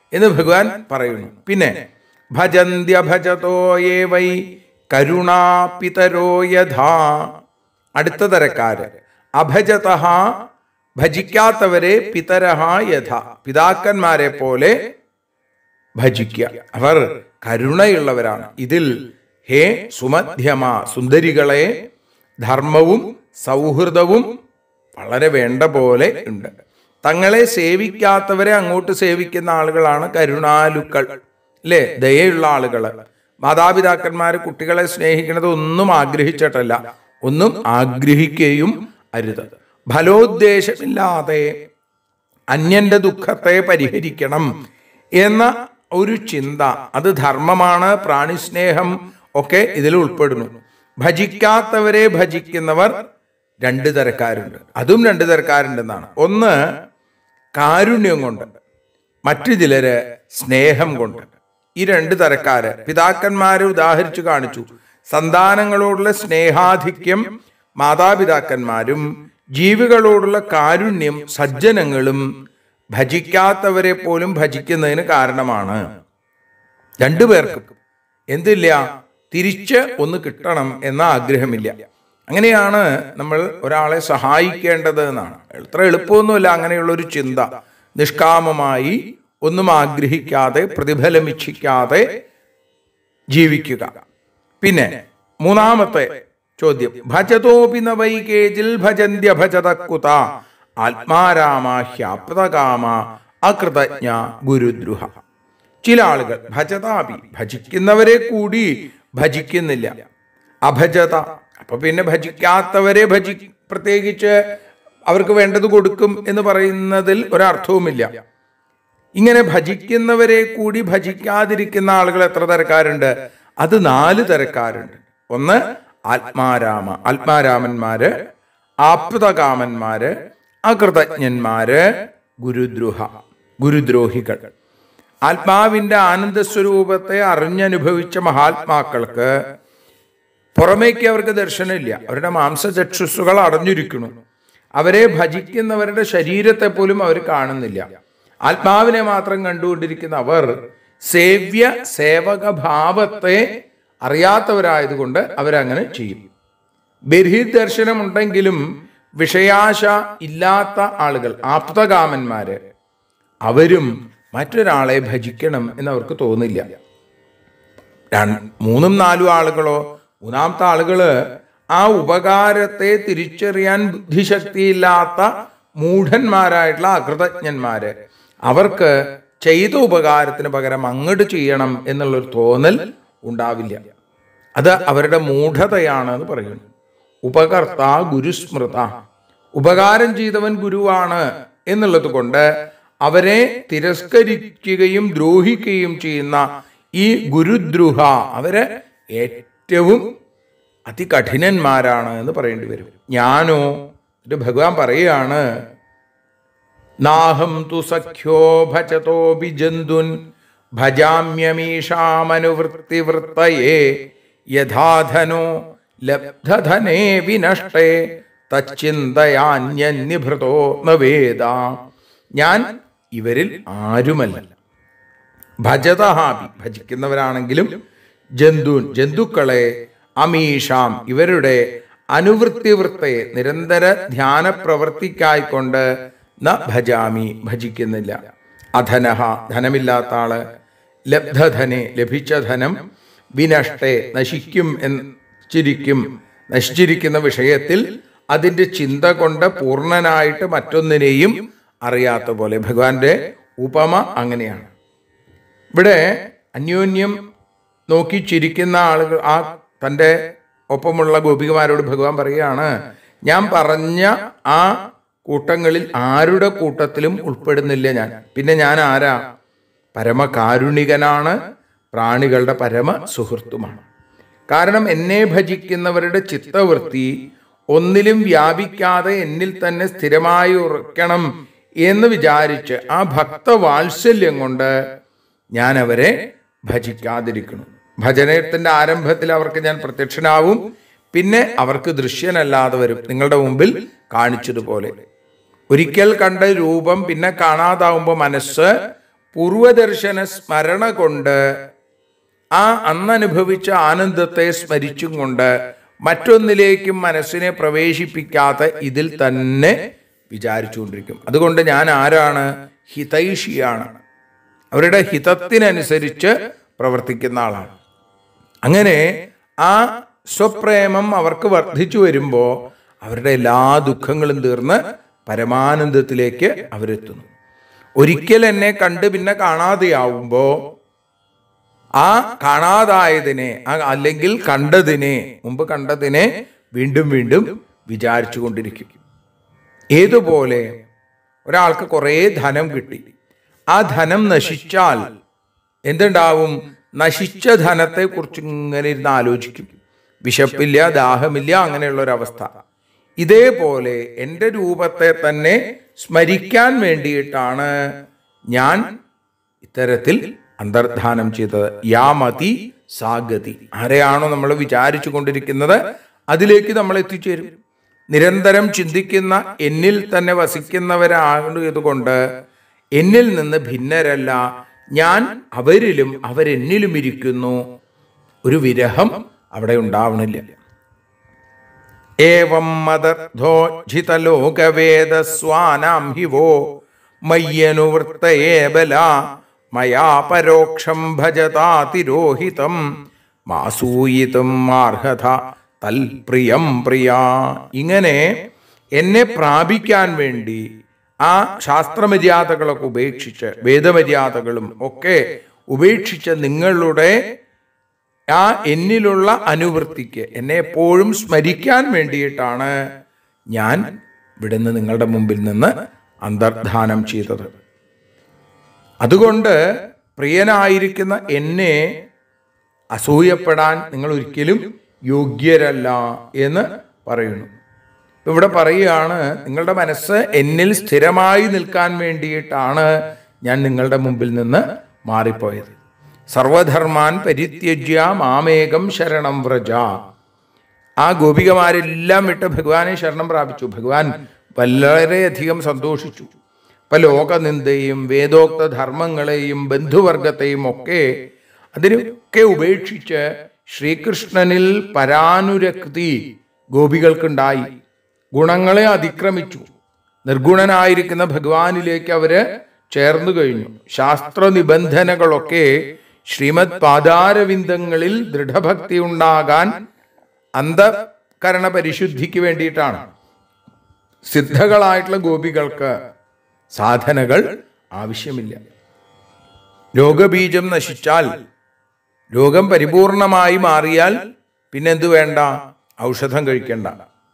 എന്ന് ഭഗവാൻ പറയുന്നു പിന്നെ ഭജന്ത്യ ഭജതോ യേ വൈ കരുണാപിതരോ യഥാ അടുത്ത തരക്കാര് അഭജത ഭജിക്കാത്തവരെ പിതരഹ യഥ പിതാക്കന്മാരെ പോലെ ഭജിക്കുക അവർ കരുണയുള്ളവരാണ് ഇതിൽ ഹേ സുമധ്യമ സുന്ദരികളെ ധർമ്മവും സൗഹൃദവും വളരെ വേണ്ട പോലെ ഉണ്ട് തങ്ങളെ സേവിക്കാത്തവരെ അങ്ങോട്ട് സേവിക്കുന്ന ആളുകളാണ് കരുണാലുക്കൾ അല്ലേ ദയുള്ള ആളുകൾ മാതാപിതാക്കന്മാർ കുട്ടികളെ സ്നേഹിക്കുന്നത് ഒന്നും ആഗ്രഹിച്ചിട്ടല്ല ഒന്നും ആഗ്രഹിക്കുകയും അരുത് ഫലോദ്ദേശമില്ലാതെ അന്യന്റെ ദുഃഖത്തെ പരിഹരിക്കണം എന്ന ഒരു ചിന്ത അത് ധർമ്മമാണ് പ്രാണിസ്നേഹം ഒക്കെ ഇതിൽ ഉൾപ്പെടുന്നു ഭജിക്കാത്തവരെ ഭജിക്കുന്നവർ രണ്ട് തരക്കാരുണ്ട് അതും രണ്ട് തരക്കാരുണ്ടെന്നാണ് ഒന്ന് കാരുണ്യം കൊണ്ട് മറ്റു ചിലര് സ്നേഹം കൊണ്ട് ഈ രണ്ട് തരക്കാര് പിതാക്കന്മാരെ ഉദാഹരിച്ചു കാണിച്ചു സന്താനങ്ങളോടുള്ള സ്നേഹാധിക്യം മാതാപിതാക്കന്മാരും ജീവികളോടുള്ള കാരുണ്യം സജ്ജനങ്ങളും ഭജിക്കാത്തവരെ പോലും ഭജിക്കുന്നതിന് കാരണമാണ് രണ്ടുപേർക്കും എന്തില്ല തിരിച്ച് ഒന്ന് കിട്ടണം എന്ന ആഗ്രഹമില്ല അങ്ങനെയാണ് നമ്മൾ ഒരാളെ സഹായിക്കേണ്ടത് എന്നാണ് എത്ര എളുപ്പമൊന്നുമില്ല അങ്ങനെയുള്ള ഒരു ചിന്ത നിഷ്കാമമായി ഒന്നും ആഗ്രഹിക്കാതെ പ്രതിഫലമിച്ഛിക്കാതെ ജീവിക്കുക പിന്നെ മൂന്നാമത്തെ ചോദ്യം ഭജതോപി ന വൈകേജിൽ ഭജന്ത്യ ഭജത കുത ആത്മാരാമാഹ്യാപ്തകാമ അകൃതജ്ഞ ഗുരുദ്രുഹ ചില ആളുകൾ ഭജതാപി ഭജിക്കുന്നവരെ കൂടി ഭജിക്കുന്നില്ല അഭജത അപ്പൊ പിന്നെ ഭജിക്കാത്തവരെ ഭജി പ്രത്യേകിച്ച് അവർക്ക് വേണ്ടത് കൊടുക്കും എന്ന് പറയുന്നതിൽ ഒരർത്ഥവുമില്ല ഇങ്ങനെ ഭജിക്കുന്നവരെ കൂടി ഭജിക്കാതിരിക്കുന്ന ആളുകൾ എത്ര തരക്കാരുണ്ട് അത് നാല് തരക്കാരുണ്ട് ഒന്ന് ആത്മാരാമ ആത്മാരാമന്മാര് ആപ്തകാമന്മാര് അകൃതജ്ഞന്മാര് ഗുരുദ്രോഹ ഗുരുദ്രോഹികൾ ആത്മാവിന്റെ ആനന്ദ സ്വരൂപത്തെ അറിഞ്ഞനുഭവിച്ച മഹാത്മാക്കൾക്ക് പുറമേക്ക് അവർക്ക് ദർശനമില്ല അവരുടെ മാംസചക്ഷുസ്സുകൾ അടഞ്ഞിരിക്കുന്നു അവരെ ഭജിക്കുന്നവരുടെ ശരീരത്തെ പോലും അവർ കാണുന്നില്ല ആത്മാവിനെ മാത്രം കണ്ടുകൊണ്ടിരിക്കുന്ന അവർ സേവ്യ സേവക ഭാവത്തെ അറിയാത്തവരായതുകൊണ്ട് അവരങ്ങനെ ചെയ്യും ബഹിർദർശനം ഉണ്ടെങ്കിലും വിഷയാശ ഇല്ലാത്ത ആളുകൾ ആപ്തകാമന്മാര് അവരും മറ്റൊരാളെ ഭജിക്കണം എന്നവർക്ക് തോന്നില്ല രണ്ട് മൂന്നും നാലും ആളുകളോ മൂന്നാമത്തെ ആളുകള് ആ ഉപകാരത്തെ തിരിച്ചറിയാൻ ബുദ്ധിശക്തിയില്ലാത്ത മൂഢന്മാരായിട്ടുള്ള അകൃതജ്ഞന്മാര് അവർക്ക് ചെയ്ത ഉപകാരത്തിന് പകരം അങ്ങോട്ട് ചെയ്യണം എന്നുള്ളൊരു തോന്നൽ ഉണ്ടാവില്ല അത് അവരുടെ മൂഢതയാണ് എന്ന് പറയുന്നു ഉപകർത്ത ഗുരുസ്മൃത ഉപകാരം ചെയ്തവൻ ഗുരുവാണ് എന്നുള്ളത് കൊണ്ട് അവരെ തിരസ്കരിക്കുകയും ദ്രോഹിക്കുകയും ചെയ്യുന്ന ഈ ഗുരുദ്രുഹ അവര് ഏറ്റവും അതികഠിനന്മാരാണ് എന്ന് പറയേണ്ടി വരും ഞാനോ ഇത് ഭഗവാൻ പറയുകയാണ് നാഹം തു സഖ്യോ ഭജതോപി ജന്തുൻ ഭജാമ്യമീഷാമനുവൃത്തിവൃത്തയേ യഥാധനോ ലബ്ധധനേ വിനഷ്ടേ തച്ചിന്തയാന്യന്യഭൃതോ നവേദ ഞാൻ ഇവരിൽ ആരുമല്ല ഭജതഹാപി ഭജിക്കുന്നവരാണെങ്കിലും ജന്തുൻ ജന്തുക്കളെ അമീഷാം ഇവരുടെ അനുവൃത്തിവൃത്തയെ നിരന്തര ധ്യാന പ്രവർത്തിക്കായിക്കൊണ്ട് ന ഭജാമി ഭജിക്കുന്നില്ല അധനഹ ധനമില്ലാത്ത ആള് ലബ്ധധനെ ലഭിച്ച ധനം വിനഷ്ടേ നശിക്കും എന്നിരിക്കും നശിച്ചിരിക്കുന്ന വിഷയത്തിൽ അതിന്റെ ചിന്ത കൊണ്ട് പൂർണ്ണനായിട്ട് മറ്റൊന്നിനെയും അറിയാത്ത പോലെ ഭഗവാന്റെ ഉപമ അങ്ങനെയാണ് ഇവിടെ അന്യോന്യം നോക്കി ചിരിക്കുന്ന ആളുകൾ ആ തൻ്റെ ഒപ്പമുള്ള ഗോപികമാരോട് ഭഗവാൻ പറയുകയാണ് ഞാൻ പറഞ്ഞ ആ കൂട്ടങ്ങളിൽ ആരുടെ കൂട്ടത്തിലും ഉൾപ്പെടുന്നില്ല ഞാൻ പിന്നെ ഞാൻ ആരാ പരമകാരുണികനാണ് പ്രാണികളുടെ പരമ സുഹൃത്തുമാണ് കാരണം എന്നെ ഭജിക്കുന്നവരുടെ ചിത്തവൃത്തി ഒന്നിലും വ്യാപിക്കാതെ എന്നിൽ തന്നെ സ്ഥിരമായി ഉറക്കണം എന്ന് വിചാരിച്ച് ആ ഭക്തവാത്സല്യം കൊണ്ട് ഞാൻ അവരെ ഭജിക്കാതിരിക്കണം ഭജനത്തിന്റെ ആരംഭത്തിൽ അവർക്ക് ഞാൻ പ്രത്യക്ഷനാവും പിന്നെ അവർക്ക് ദൃശ്യനല്ലാതെ വരും നിങ്ങളുടെ മുമ്പിൽ കാണിച്ചതുപോലെ ഒരിക്കൽ കണ്ട രൂപം പിന്നെ കാണാതാവുമ്പോൾ മനസ്സ് പൂർവദർശന സ്മരണ കൊണ്ട് ആ അന്നനുഭവിച്ച ആനന്ദത്തെ സ്മരിച്ചും കൊണ്ട് മറ്റൊന്നിലേക്കും മനസ്സിനെ പ്രവേശിപ്പിക്കാതെ ഇതിൽ തന്നെ വിചാരിച്ചുകൊണ്ടിരിക്കും അതുകൊണ്ട് ഞാൻ ആരാണ് ഹിതൈഷിയാണ് അവരുടെ ഹിതത്തിനനുസരിച്ച് പ്രവർത്തിക്കുന്ന ആളാണ് അങ്ങനെ ആ സ്വപ്രേമം അവർക്ക് വർദ്ധിച്ചു വരുമ്പോൾ അവരുടെ എല്ലാ ദുഃഖങ്ങളും തീർന്ന് പരമാനന്ദത്തിലേക്ക് അവരെത്തുന്നു ഒരിക്കൽ എന്നെ കണ്ട് പിന്നെ കാണാതെയാവുമ്പോൾ ആ കാണാതായതിനെ ആ- അല്ലെങ്കിൽ കണ്ടതിനെ മുമ്പ് കണ്ടതിനെ വീണ്ടും വീണ്ടും വിചാരിച്ചു കൊണ്ടിരിക്കും ഏതുപോലെ ഒരാൾക്ക് കുറേ ധനം കിട്ടി ആ ധനം നശിച്ചാൽ എന്തുണ്ടാവും നശിച്ച ധനത്തെ കുറിച്ച് ഇങ്ങനെ ഇരുന്ന് ആലോചിക്കും വിശപ്പില്ല ദാഹമില്ല അങ്ങനെയുള്ള ഒരവസ്ഥ ഇതേപോലെ എൻ്റെ രൂപത്തെ തന്നെ സ്മരിക്കാൻ വേണ്ടിയിട്ടാണ് ഞാൻ ഇത്തരത്തിൽ അന്തർധാനം ചെയ്തത് യാമതി സാഗതി ആരെയാണോ നമ്മൾ വിചാരിച്ചു കൊണ്ടിരിക്കുന്നത് അതിലേക്ക് നമ്മൾ എത്തിച്ചേരും നിരന്തരം ചിന്തിക്കുന്ന എന്നിൽ തന്നെ വസിക്കുന്നവരായതുകൊണ്ട് എന്നിൽ നിന്ന് ഭിന്നരല്ല ഞാൻ അവരിലും അവരെന്നിലും ഇരിക്കുന്നു ഒരു വിരഹം അവിടെ ഉണ്ടാവണില്ല ഏവം മദർധോജിതലോകവേദസ്വാനാം ഹിവോ മയ്യനുവൃത്തയേ ബല മയാ പരോക്ഷം ഭജതാതിരോഹിതം മാസൂയിതും മാർഹത തൽ പ്രിയം പ്രിയ ഇങ്ങനെ എന്നെ പ്രാപിക്കാൻ വേണ്ടി ആ ശാസ്ത്രമര്യാദകളൊക്കെ ഉപേക്ഷിച്ച് വേദമര്യാദകളും ഒക്കെ ഉപേക്ഷിച്ച് നിങ്ങളുടെ ആ എന്നിലുള്ള അനുവൃത്തിക്ക് എന്നെ എപ്പോഴും സ്മരിക്കാൻ വേണ്ടിയിട്ടാണ് ഞാൻ ഇവിടുന്ന് നിങ്ങളുടെ മുമ്പിൽ നിന്ന് അന്തർധാനം ചെയ്തത് അതുകൊണ്ട് പ്രിയനായിരിക്കുന്ന എന്നെ അസൂയപ്പെടാൻ നിങ്ങൾ ഒരിക്കലും യോഗ്യരല്ല എന്ന് പറയുന്നു ഇപ്പൊ ഇവിടെ പറയുകയാണ് നിങ്ങളുടെ മനസ്സ് എന്നിൽ സ്ഥിരമായി നിൽക്കാൻ വേണ്ടിയിട്ടാണ് ഞാൻ നിങ്ങളുടെ മുമ്പിൽ നിന്ന് മാറിപ്പോയത് സർവധർമാൻ പരിത്യജ്യ മാമേകം ശരണം വ്രജ ആ ഗോപികമാരെല്ലാം വിട്ട് ഭഗവാനെ ശരണം പ്രാപിച്ചു ഭഗവാൻ വളരെയധികം സന്തോഷിച്ചു ഇപ്പൊ ലോകനിന്ദയും വേദോക്ത ധർമ്മങ്ങളെയും ബന്ധുവർഗത്തെയും ഒക്കെ അതിനൊക്കെ ഉപേക്ഷിച്ച് ശ്രീകൃഷ്ണനിൽ പരാനുരക്തി ഗോപികൾക്കുണ്ടായി ഗുണങ്ങളെ അതിക്രമിച്ചു നിർഗുണനായിരിക്കുന്ന ഭഗവാനിലേക്ക് അവര് ചേർന്നു കഴിഞ്ഞു ശാസ്ത്ര നിബന്ധനകളൊക്കെ ശ്രീമദ് പാദാരവിന്ദങ്ങളിൽ ദൃഢഭക്തി ഉണ്ടാകാൻ അന്ധകരണ പരിശുദ്ധിക്ക് വേണ്ടിയിട്ടാണ് സിദ്ധകളായിട്ടുള്ള ഗോപികൾക്ക് സാധനകൾ ആവശ്യമില്ല രോഗബീജം നശിച്ചാൽ രോഗം പരിപൂർണമായി മാറിയാൽ പിന്നെന്ത് വേണ്ട ഔഷധം കഴിക്കണ്ട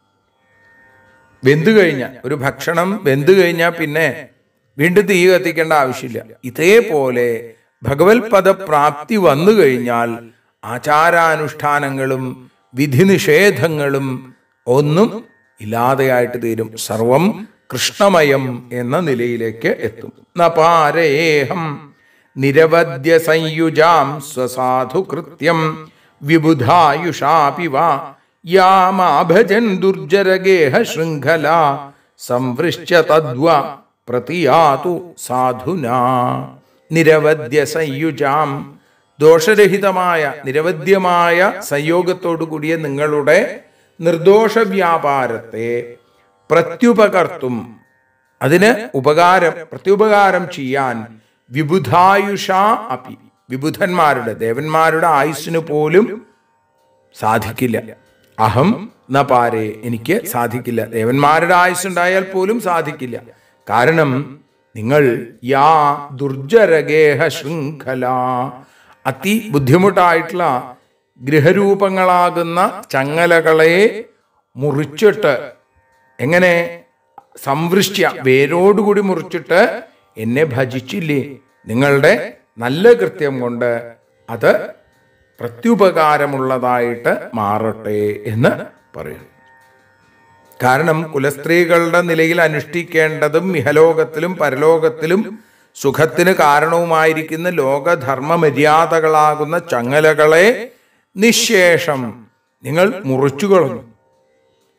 വെന്തു കഴിഞ്ഞാൽ ഒരു ഭക്ഷണം വെന്തു കഴിഞ്ഞാൽ പിന്നെ വീണ്ടും തീ കത്തിക്കേണ്ട ആവശ്യമില്ല ഇതേപോലെ ഭഗവത് പദപ്രാപ്തി വന്നു കഴിഞ്ഞാൽ ആചാരാനുഷ്ഠാനങ്ങളും വിധി നിഷേധങ്ങളും ഒന്നും ഇല്ലാതെയായിട്ട് തീരും സർവം കൃഷ്ണമയം എന്ന നിലയിലേക്ക് എത്തും നപാരേഹം നിരവധ്യ സംയുജാം സ്വസാധു കൃത്യം വിബുധായുഷാപി വാ യാമാഭജൻ ദുർജരഗേഹ ശൃംഖല സംവൃശ്യ തദ്വ പ്രതിയാതു സാധുനാ നിരവധ്യ സംയുജാം ദോഷരഹിതമായ നിരവധ്യമായ സംയോഗത്തോടു കൂടിയ നിങ്ങളുടെ നിർദോഷ വ്യാപാരത്തെ പ്രത്യുപകർത്തും അതിന് ഉപകാരം പ്രത്യുപകാരം ചെയ്യാൻ വിബുധായുഷ അപി വിബുധന്മാരുടെ ദേവന്മാരുടെ ആയുസ്സിന് പോലും സാധിക്കില്ല അഹം ന പാരെ എനിക്ക് സാധിക്കില്ല ദേവന്മാരുടെ ആയുസ്സുണ്ടായാൽ പോലും സാധിക്കില്ല കാരണം നിങ്ങൾ യാ ദുർജരഗേഹ ശൃംഖല അതി ബുദ്ധിമുട്ടായിട്ടുള്ള ഗൃഹരൂപങ്ങളാകുന്ന ചങ്ങലകളെ മുറിച്ചിട്ട് എങ്ങനെ സംവൃഷ്ട്യ വേരോടുകൂടി മുറിച്ചിട്ട് എന്നെ ഭജിച്ചില്ലേ നിങ്ങളുടെ നല്ല കൃത്യം കൊണ്ട് അത് പ്രത്യുപകാരമുള്ളതായിട്ട് മാറട്ടെ എന്ന് പറയുന്നു കാരണം കുലസ്ത്രീകളുടെ നിലയിൽ അനുഷ്ഠിക്കേണ്ടതും ഇഹലോകത്തിലും പരലോകത്തിലും സുഖത്തിന് കാരണവുമായിരിക്കുന്ന ലോകധർമ്മ മര്യാദകളാകുന്ന ചങ്ങലകളെ നിശേഷം നിങ്ങൾ മുറിച്ചു കളഞ്ഞു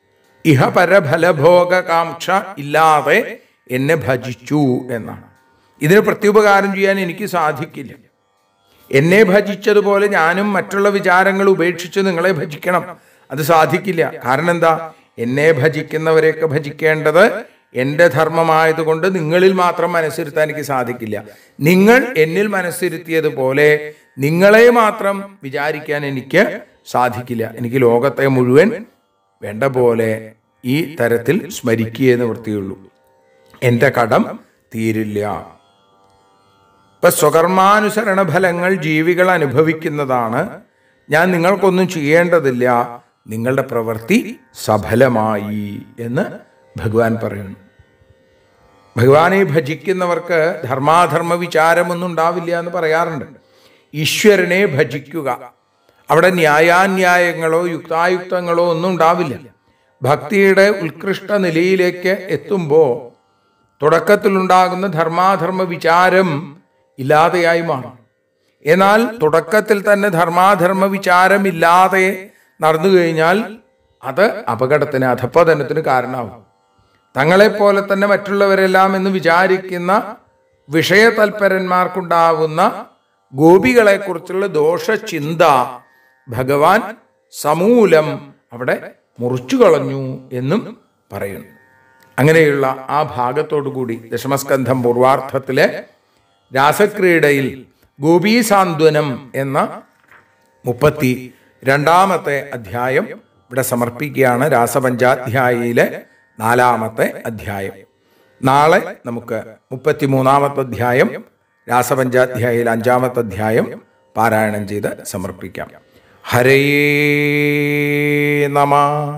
ഇഹ പരഫലഭോഗകാംക്ഷ ഇല്ലാതെ എന്നെ ഭജിച്ചു എന്നാണ് ഇതിന് പ്രത്യുപകാരം ചെയ്യാൻ എനിക്ക് സാധിക്കില്ല എന്നെ ഭജിച്ചതുപോലെ ഞാനും മറ്റുള്ള വിചാരങ്ങൾ ഉപേക്ഷിച്ച് നിങ്ങളെ ഭജിക്കണം അത് സാധിക്കില്ല കാരണം എന്താ എന്നെ ഭജിക്കുന്നവരെയൊക്കെ ഭജിക്കേണ്ടത് എൻ്റെ ധർമ്മമായതുകൊണ്ട് നിങ്ങളിൽ മാത്രം മനസ്സിരുത്താൻ എനിക്ക് സാധിക്കില്ല നിങ്ങൾ എന്നിൽ മനസ്സിരുത്തിയതുപോലെ നിങ്ങളെ മാത്രം വിചാരിക്കാൻ എനിക്ക് സാധിക്കില്ല എനിക്ക് ലോകത്തെ മുഴുവൻ വേണ്ട പോലെ ഈ തരത്തിൽ സ്മരിക്കുകയെന്ന് നിവൃത്തിയുള്ളൂ എൻ്റെ കടം തീരില്ല ഇപ്പൊ സ്വകർമാനുസരണ ഫലങ്ങൾ ജീവികൾ അനുഭവിക്കുന്നതാണ് ഞാൻ നിങ്ങൾക്കൊന്നും ചെയ്യേണ്ടതില്ല നിങ്ങളുടെ പ്രവൃത്തി സഫലമായി എന്ന് ഭഗവാൻ പറയുന്നു ഭഗവാനെ ഭജിക്കുന്നവർക്ക് ധർമാധർമ്മ വിചാരമൊന്നും ഉണ്ടാവില്ല എന്ന് പറയാറുണ്ട് ഈശ്വരനെ ഭജിക്കുക അവിടെ ന്യായാന്യായങ്ങളോ യുക്തായുക്തങ്ങളോ ഒന്നും ഉണ്ടാവില്ല ഭക്തിയുടെ ഉത്കൃഷ്ട നിലയിലേക്ക് എത്തുമ്പോൾ തുടക്കത്തിലുണ്ടാകുന്ന ധർമാധർമ്മ വിചാരം ഇല്ലാതെയായി മാറും എന്നാൽ തുടക്കത്തിൽ തന്നെ ധർമാധർമ്മ വിചാരമില്ലാതെ നടന്നു കഴിഞ്ഞാൽ അത് അപകടത്തിന് അധപ്പതനത്തിന് കാരണമാവും തങ്ങളെപ്പോലെ തന്നെ മറ്റുള്ളവരെല്ലാം എന്ന് വിചാരിക്കുന്ന വിഷയതൽപരന്മാർക്കുണ്ടാവുന്ന ഗോപികളെക്കുറിച്ചുള്ള ദോഷചിന്ത ഭഗവാൻ സമൂലം അവിടെ മുറിച്ചു കളഞ്ഞു എന്നും പറയുന്നു അങ്ങനെയുള്ള ആ ഭാഗത്തോടു കൂടി ദശമസ്കന്ധം പൂർവാർത്ഥത്തിലെ രാസക്രീഡയിൽ ഗോപീസാന്ത്വനം എന്ന മുപ്പത്തി രണ്ടാമത്തെ അധ്യായം ഇവിടെ സമർപ്പിക്കുകയാണ് രാസപഞ്ചാധ്യായിയിലെ നാലാമത്തെ അധ്യായം നാളെ നമുക്ക് മുപ്പത്തിമൂന്നാമത്തെ അധ്യായം രാസപഞ്ചാധ്യായയിലെ അഞ്ചാമത്തെ അധ്യായം പാരായണം ചെയ്ത് സമർപ്പിക്കാം ഹരയേ നമ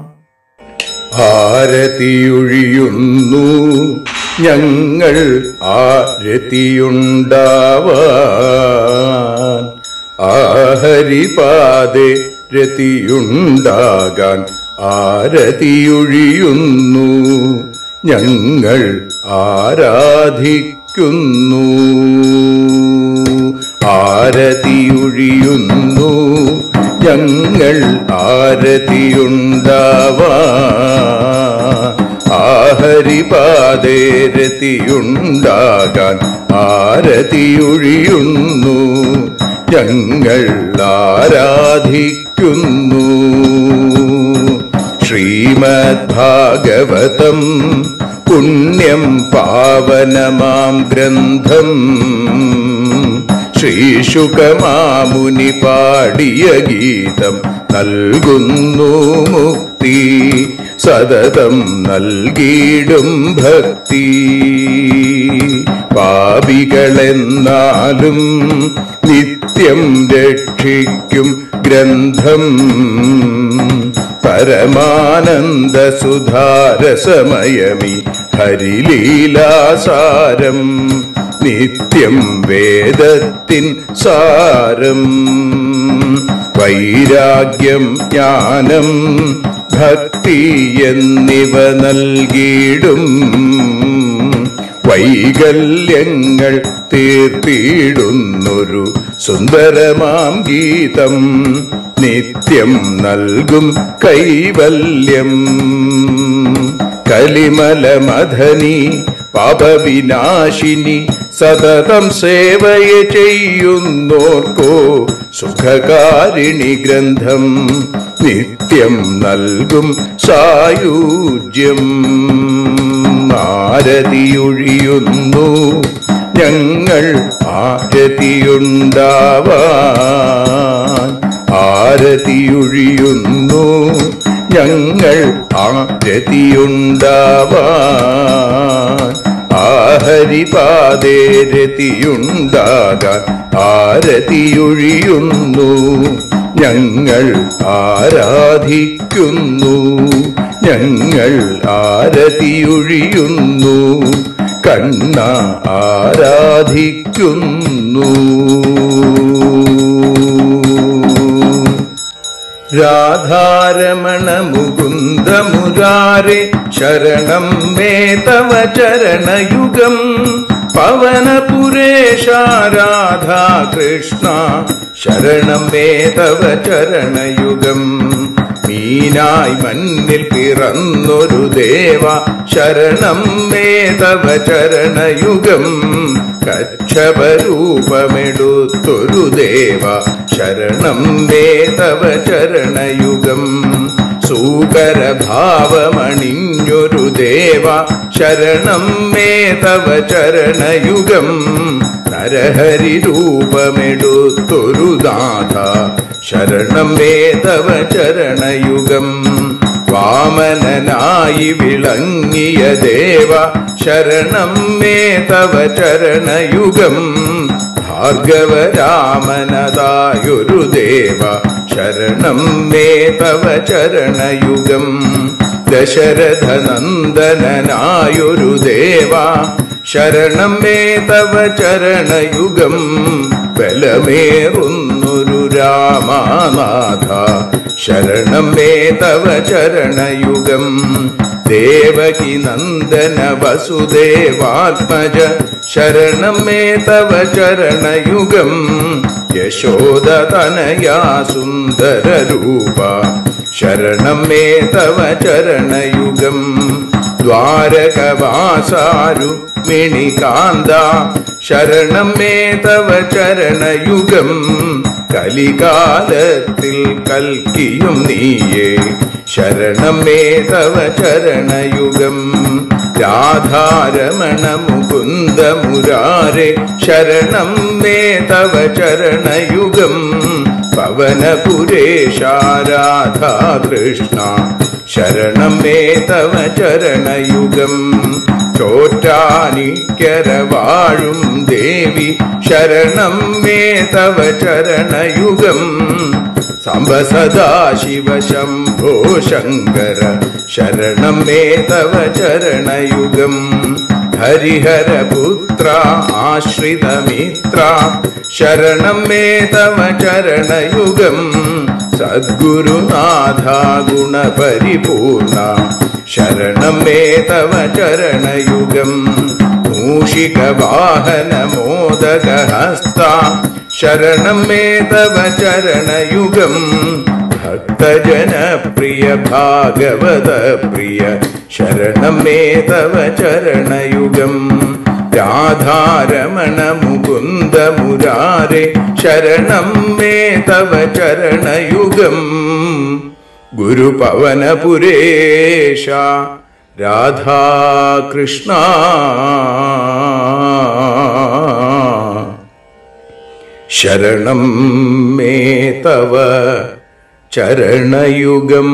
ആരതിയൊഴിയുന്നു ഞങ്ങൾ ആരതിയുണ്ടാവാൻ ആഹരിപാതെ രതിയുണ്ടാകാൻ ആരതിയൊഴിയുന്നു ഞങ്ങൾ ആരാധിക്കുന്നു ആരതിയൊഴിയുന്നു ഞങ്ങൾ ആരതിയുണ്ടാവാൻ ആഹരിപാതേ രതിയുണ്ടാകാൻ ആരതിയൊഴിയുന്നു ഞങ്ങൾ ആരാധിക്കുന്നു ശ്രീമദ് ഭാഗവതം പുണ്യം പാവനമാം ഗ്രന്ഥം ശ്രീശുകമാമുനി പാടിയ ഗീതം നൽകുന്നു മുക്തി സതതം നൽകിയിടും ഭക്തി പാപികളെന്നാലും നിത്യം രക്ഷിക്കും ഗ്രന്ഥം പരമാനന്ദ സുധാരസമയമി ഹരിലീലാസാരം നിത്യം വേദത്തിൻ സാരം വൈരാഗ്യം ജ്ഞാനം ഭക്തി എന്നിവ നൽകിയിടും വൈകല്യങ്ങൾ തീർത്തിയിടുന്നൊരു സുന്ദരമാം ഗീതം നിത്യം നൽകും കൈവല്യം കലിമലമധനി പാപവിനാശിനി സതതം സേവയ ചെയ്യുന്നോർക്കോ സുഖകാരിണി ഗ്രന്ഥം നിത്യം നൽകും സായുജ്യം ആരതിയൊഴിയുന്നു ഞങ്ങൾ ആരതിയുണ്ടാവാൻ ആരതിയൊഴിയുന്നു ഞങ്ങൾ ആരതിയുണ്ടാവാൻ ആഹരിപാതേ രതിയുണ്ടാകാൻ ആരതിയൊഴിയുന്നു ഞങ്ങൾ ആരാധിക്കുന്നു ഞങ്ങൾ ആരതിയൊഴിയുന്നു കണ്ണ ആരാധിക്കുന്നു രാധാരമണ മുകുന്ദ മുരാരെ ശരണം മേ തവ ചരണയുഗം പവനപുരേശ രാധാ കൃഷ്ണ ശരണം മേ തവ ചരണയുഗം മീനായി മണ്ണിൽ പിറന്നൊരു ദേവ ശരണം മേ തവ ചരണയുഗം കക്ഷപരൂപമെടുത്തൊരു ദേവ ശരണം മേ തവ ചരണയുഗം സൂകരഭാവമണിഞ്ഞൊരു ദേവ ശരണം മേ തവ ചരണയുഗം നരഹരി രൂപമെടുത്തൊരു നാഥ ശരണം മേ തവ ചരണയുഗം വാമനനായി വിളങ്ങിയ ദേവ ശരണം മേ തവ ചരണയുഗം ഭാർഗവരാമനതായൊരു ദേവ ശരണം മേ തവ ചരണയുഗം ദശരഥനന്ദനായൊരു ദേവ ശരണം മേ തവ ചരണയുഗം ബലമേറുന്നൊരു രാമനാഥ ശരണം മേ തവ ചരണയുഗം ദേവകി നന്ദന വസുദേവാത്മജ ശരണം മേ തവ ചരണയുഗം യശോദതനയാ സുന്ദര രൂപ ശരണം മേ തവ ചരണയുഗം ദ്വാരകവാസാരു മിണികാന്ത ശരണം മേ തവ ചരണയുഗം കലികാലത്തിൽ കൽക്കിയും നീയേ ശരണം മേ തവ ചരണയുഗം രാധാരമണ മുകുന്ദ മുരാരെ ശരണം മേ തവ ചരണയുഗം പവനപുരേശ രാധാ കൃഷ്ണ ശരണം മേ തവ ചരണയുഗം ചോറ്റാനിക്കര വാഴും ദേവി ശരണം മേ തവ ചരണയുഗം സാംബ സദാശിവ ശംഭോ ശങ്കര ശരണം മേ തവ ചരണയുഗം ഹരിഹരപുത്ര ആശ്രിതമിത്ര ശരണം മേ തവ ചരണയുഗം സദ്ഗുരുനാഥ ഗുണപരിപൂർണ ശരണം മേ തവ ചരണയുഗം മൂഷികവാഹന മോദകഹസ്ത ശരണം മേ തവ ചരണയുഗം ഭക്തജനപ്രിയ ഭാഗവത പ്രിയ ശരണം മേ തവ ചരണയുഗം രാധാരമണ മുകുന്ദ മുരാരെ ശരണം മേ തവ ചരണയുഗം ഗുരുപവനപുരേശ രാധാകൃഷ്ണ ശരണം മേ തവ ചരണയുഗം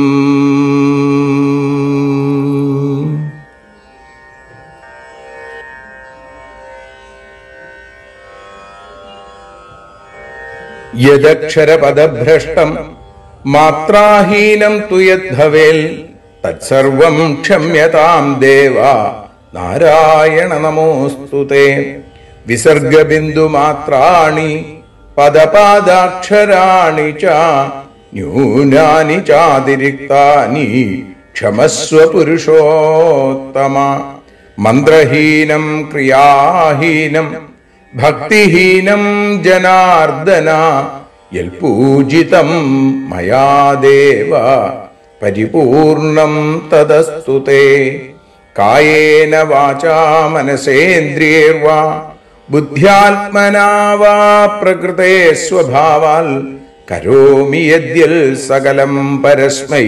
യദക്ഷരപദഭ്രഷ്ടം മാത്രാഹീനം തു യദ്ഭവേൽ തത്സർവം ക്ഷമ്യതാം ദേവ നാരായണ നമോസ്തു തേ വിസർഗബിന്ദുമാത്രാണി പദപാദാക്ഷരാണി ച ന്യൂനാനി ചാതിരിക്താനി ക്ഷമസ്വ പുരുഷോത്തമ മന്ത്രഹീനം ക്രിയാഹീനം ഭക്തിഹീനം ജനാർദ്ദന യൽപൂജിതം മയാ ദേവ പരിപൂർണം തദസ്തു തേ കായേന വാചാ മനസേന്ദ്രിയേർവാ ബുദ്ധ്യാത്മനാ വാ പ്രകൃതേ സ്വഭാവാൽ കരോമി യദ്യൽ സകലം പരസ്മൈ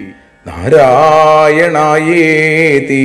നാരായണായേതി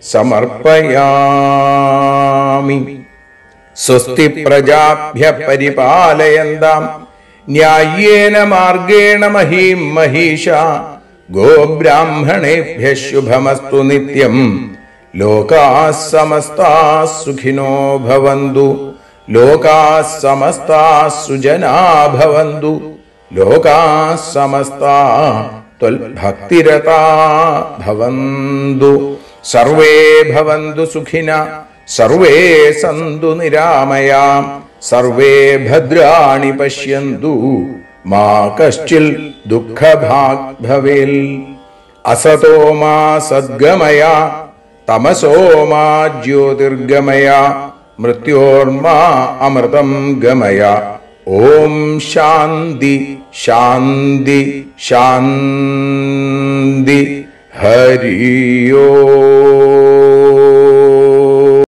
സമർപ്പയാമി സ്വസ്തി പ്രജാഭ്യ പരിപാലയന്താം ന്യായേന മാർഗേണ മഹീം മഹീഷ ഗോബ്രാഹ്മണേഭ്യ ശുഭമസ്തു നിത്യം ലോകാ സമസ്താ സുഖിനോ ഭവന്തു ലോകാ സമസ്താ സുജനാ ഭവന്തു ലോകാ സമസ്താ ത്വൽഭക്തിരതാ ഭവന്തു സർവേ ഭവന്തു സുഖിന സർവേ സന്തു നിരാമയാ സർവേ ഭദ്രാണി പശ്യന്തു മാ കശ്ചിൽ ദുഃഖഭാഗ് ഭവേൽ അസതോ മാ സദ്ഗമയ തമസോ മാ ജ്യോതിർഗമയ മൃത്യോർമാ അമൃതം ഗമയ ഓം ശാന്തി ശാന്തി ശാന്തി ഹരിയോ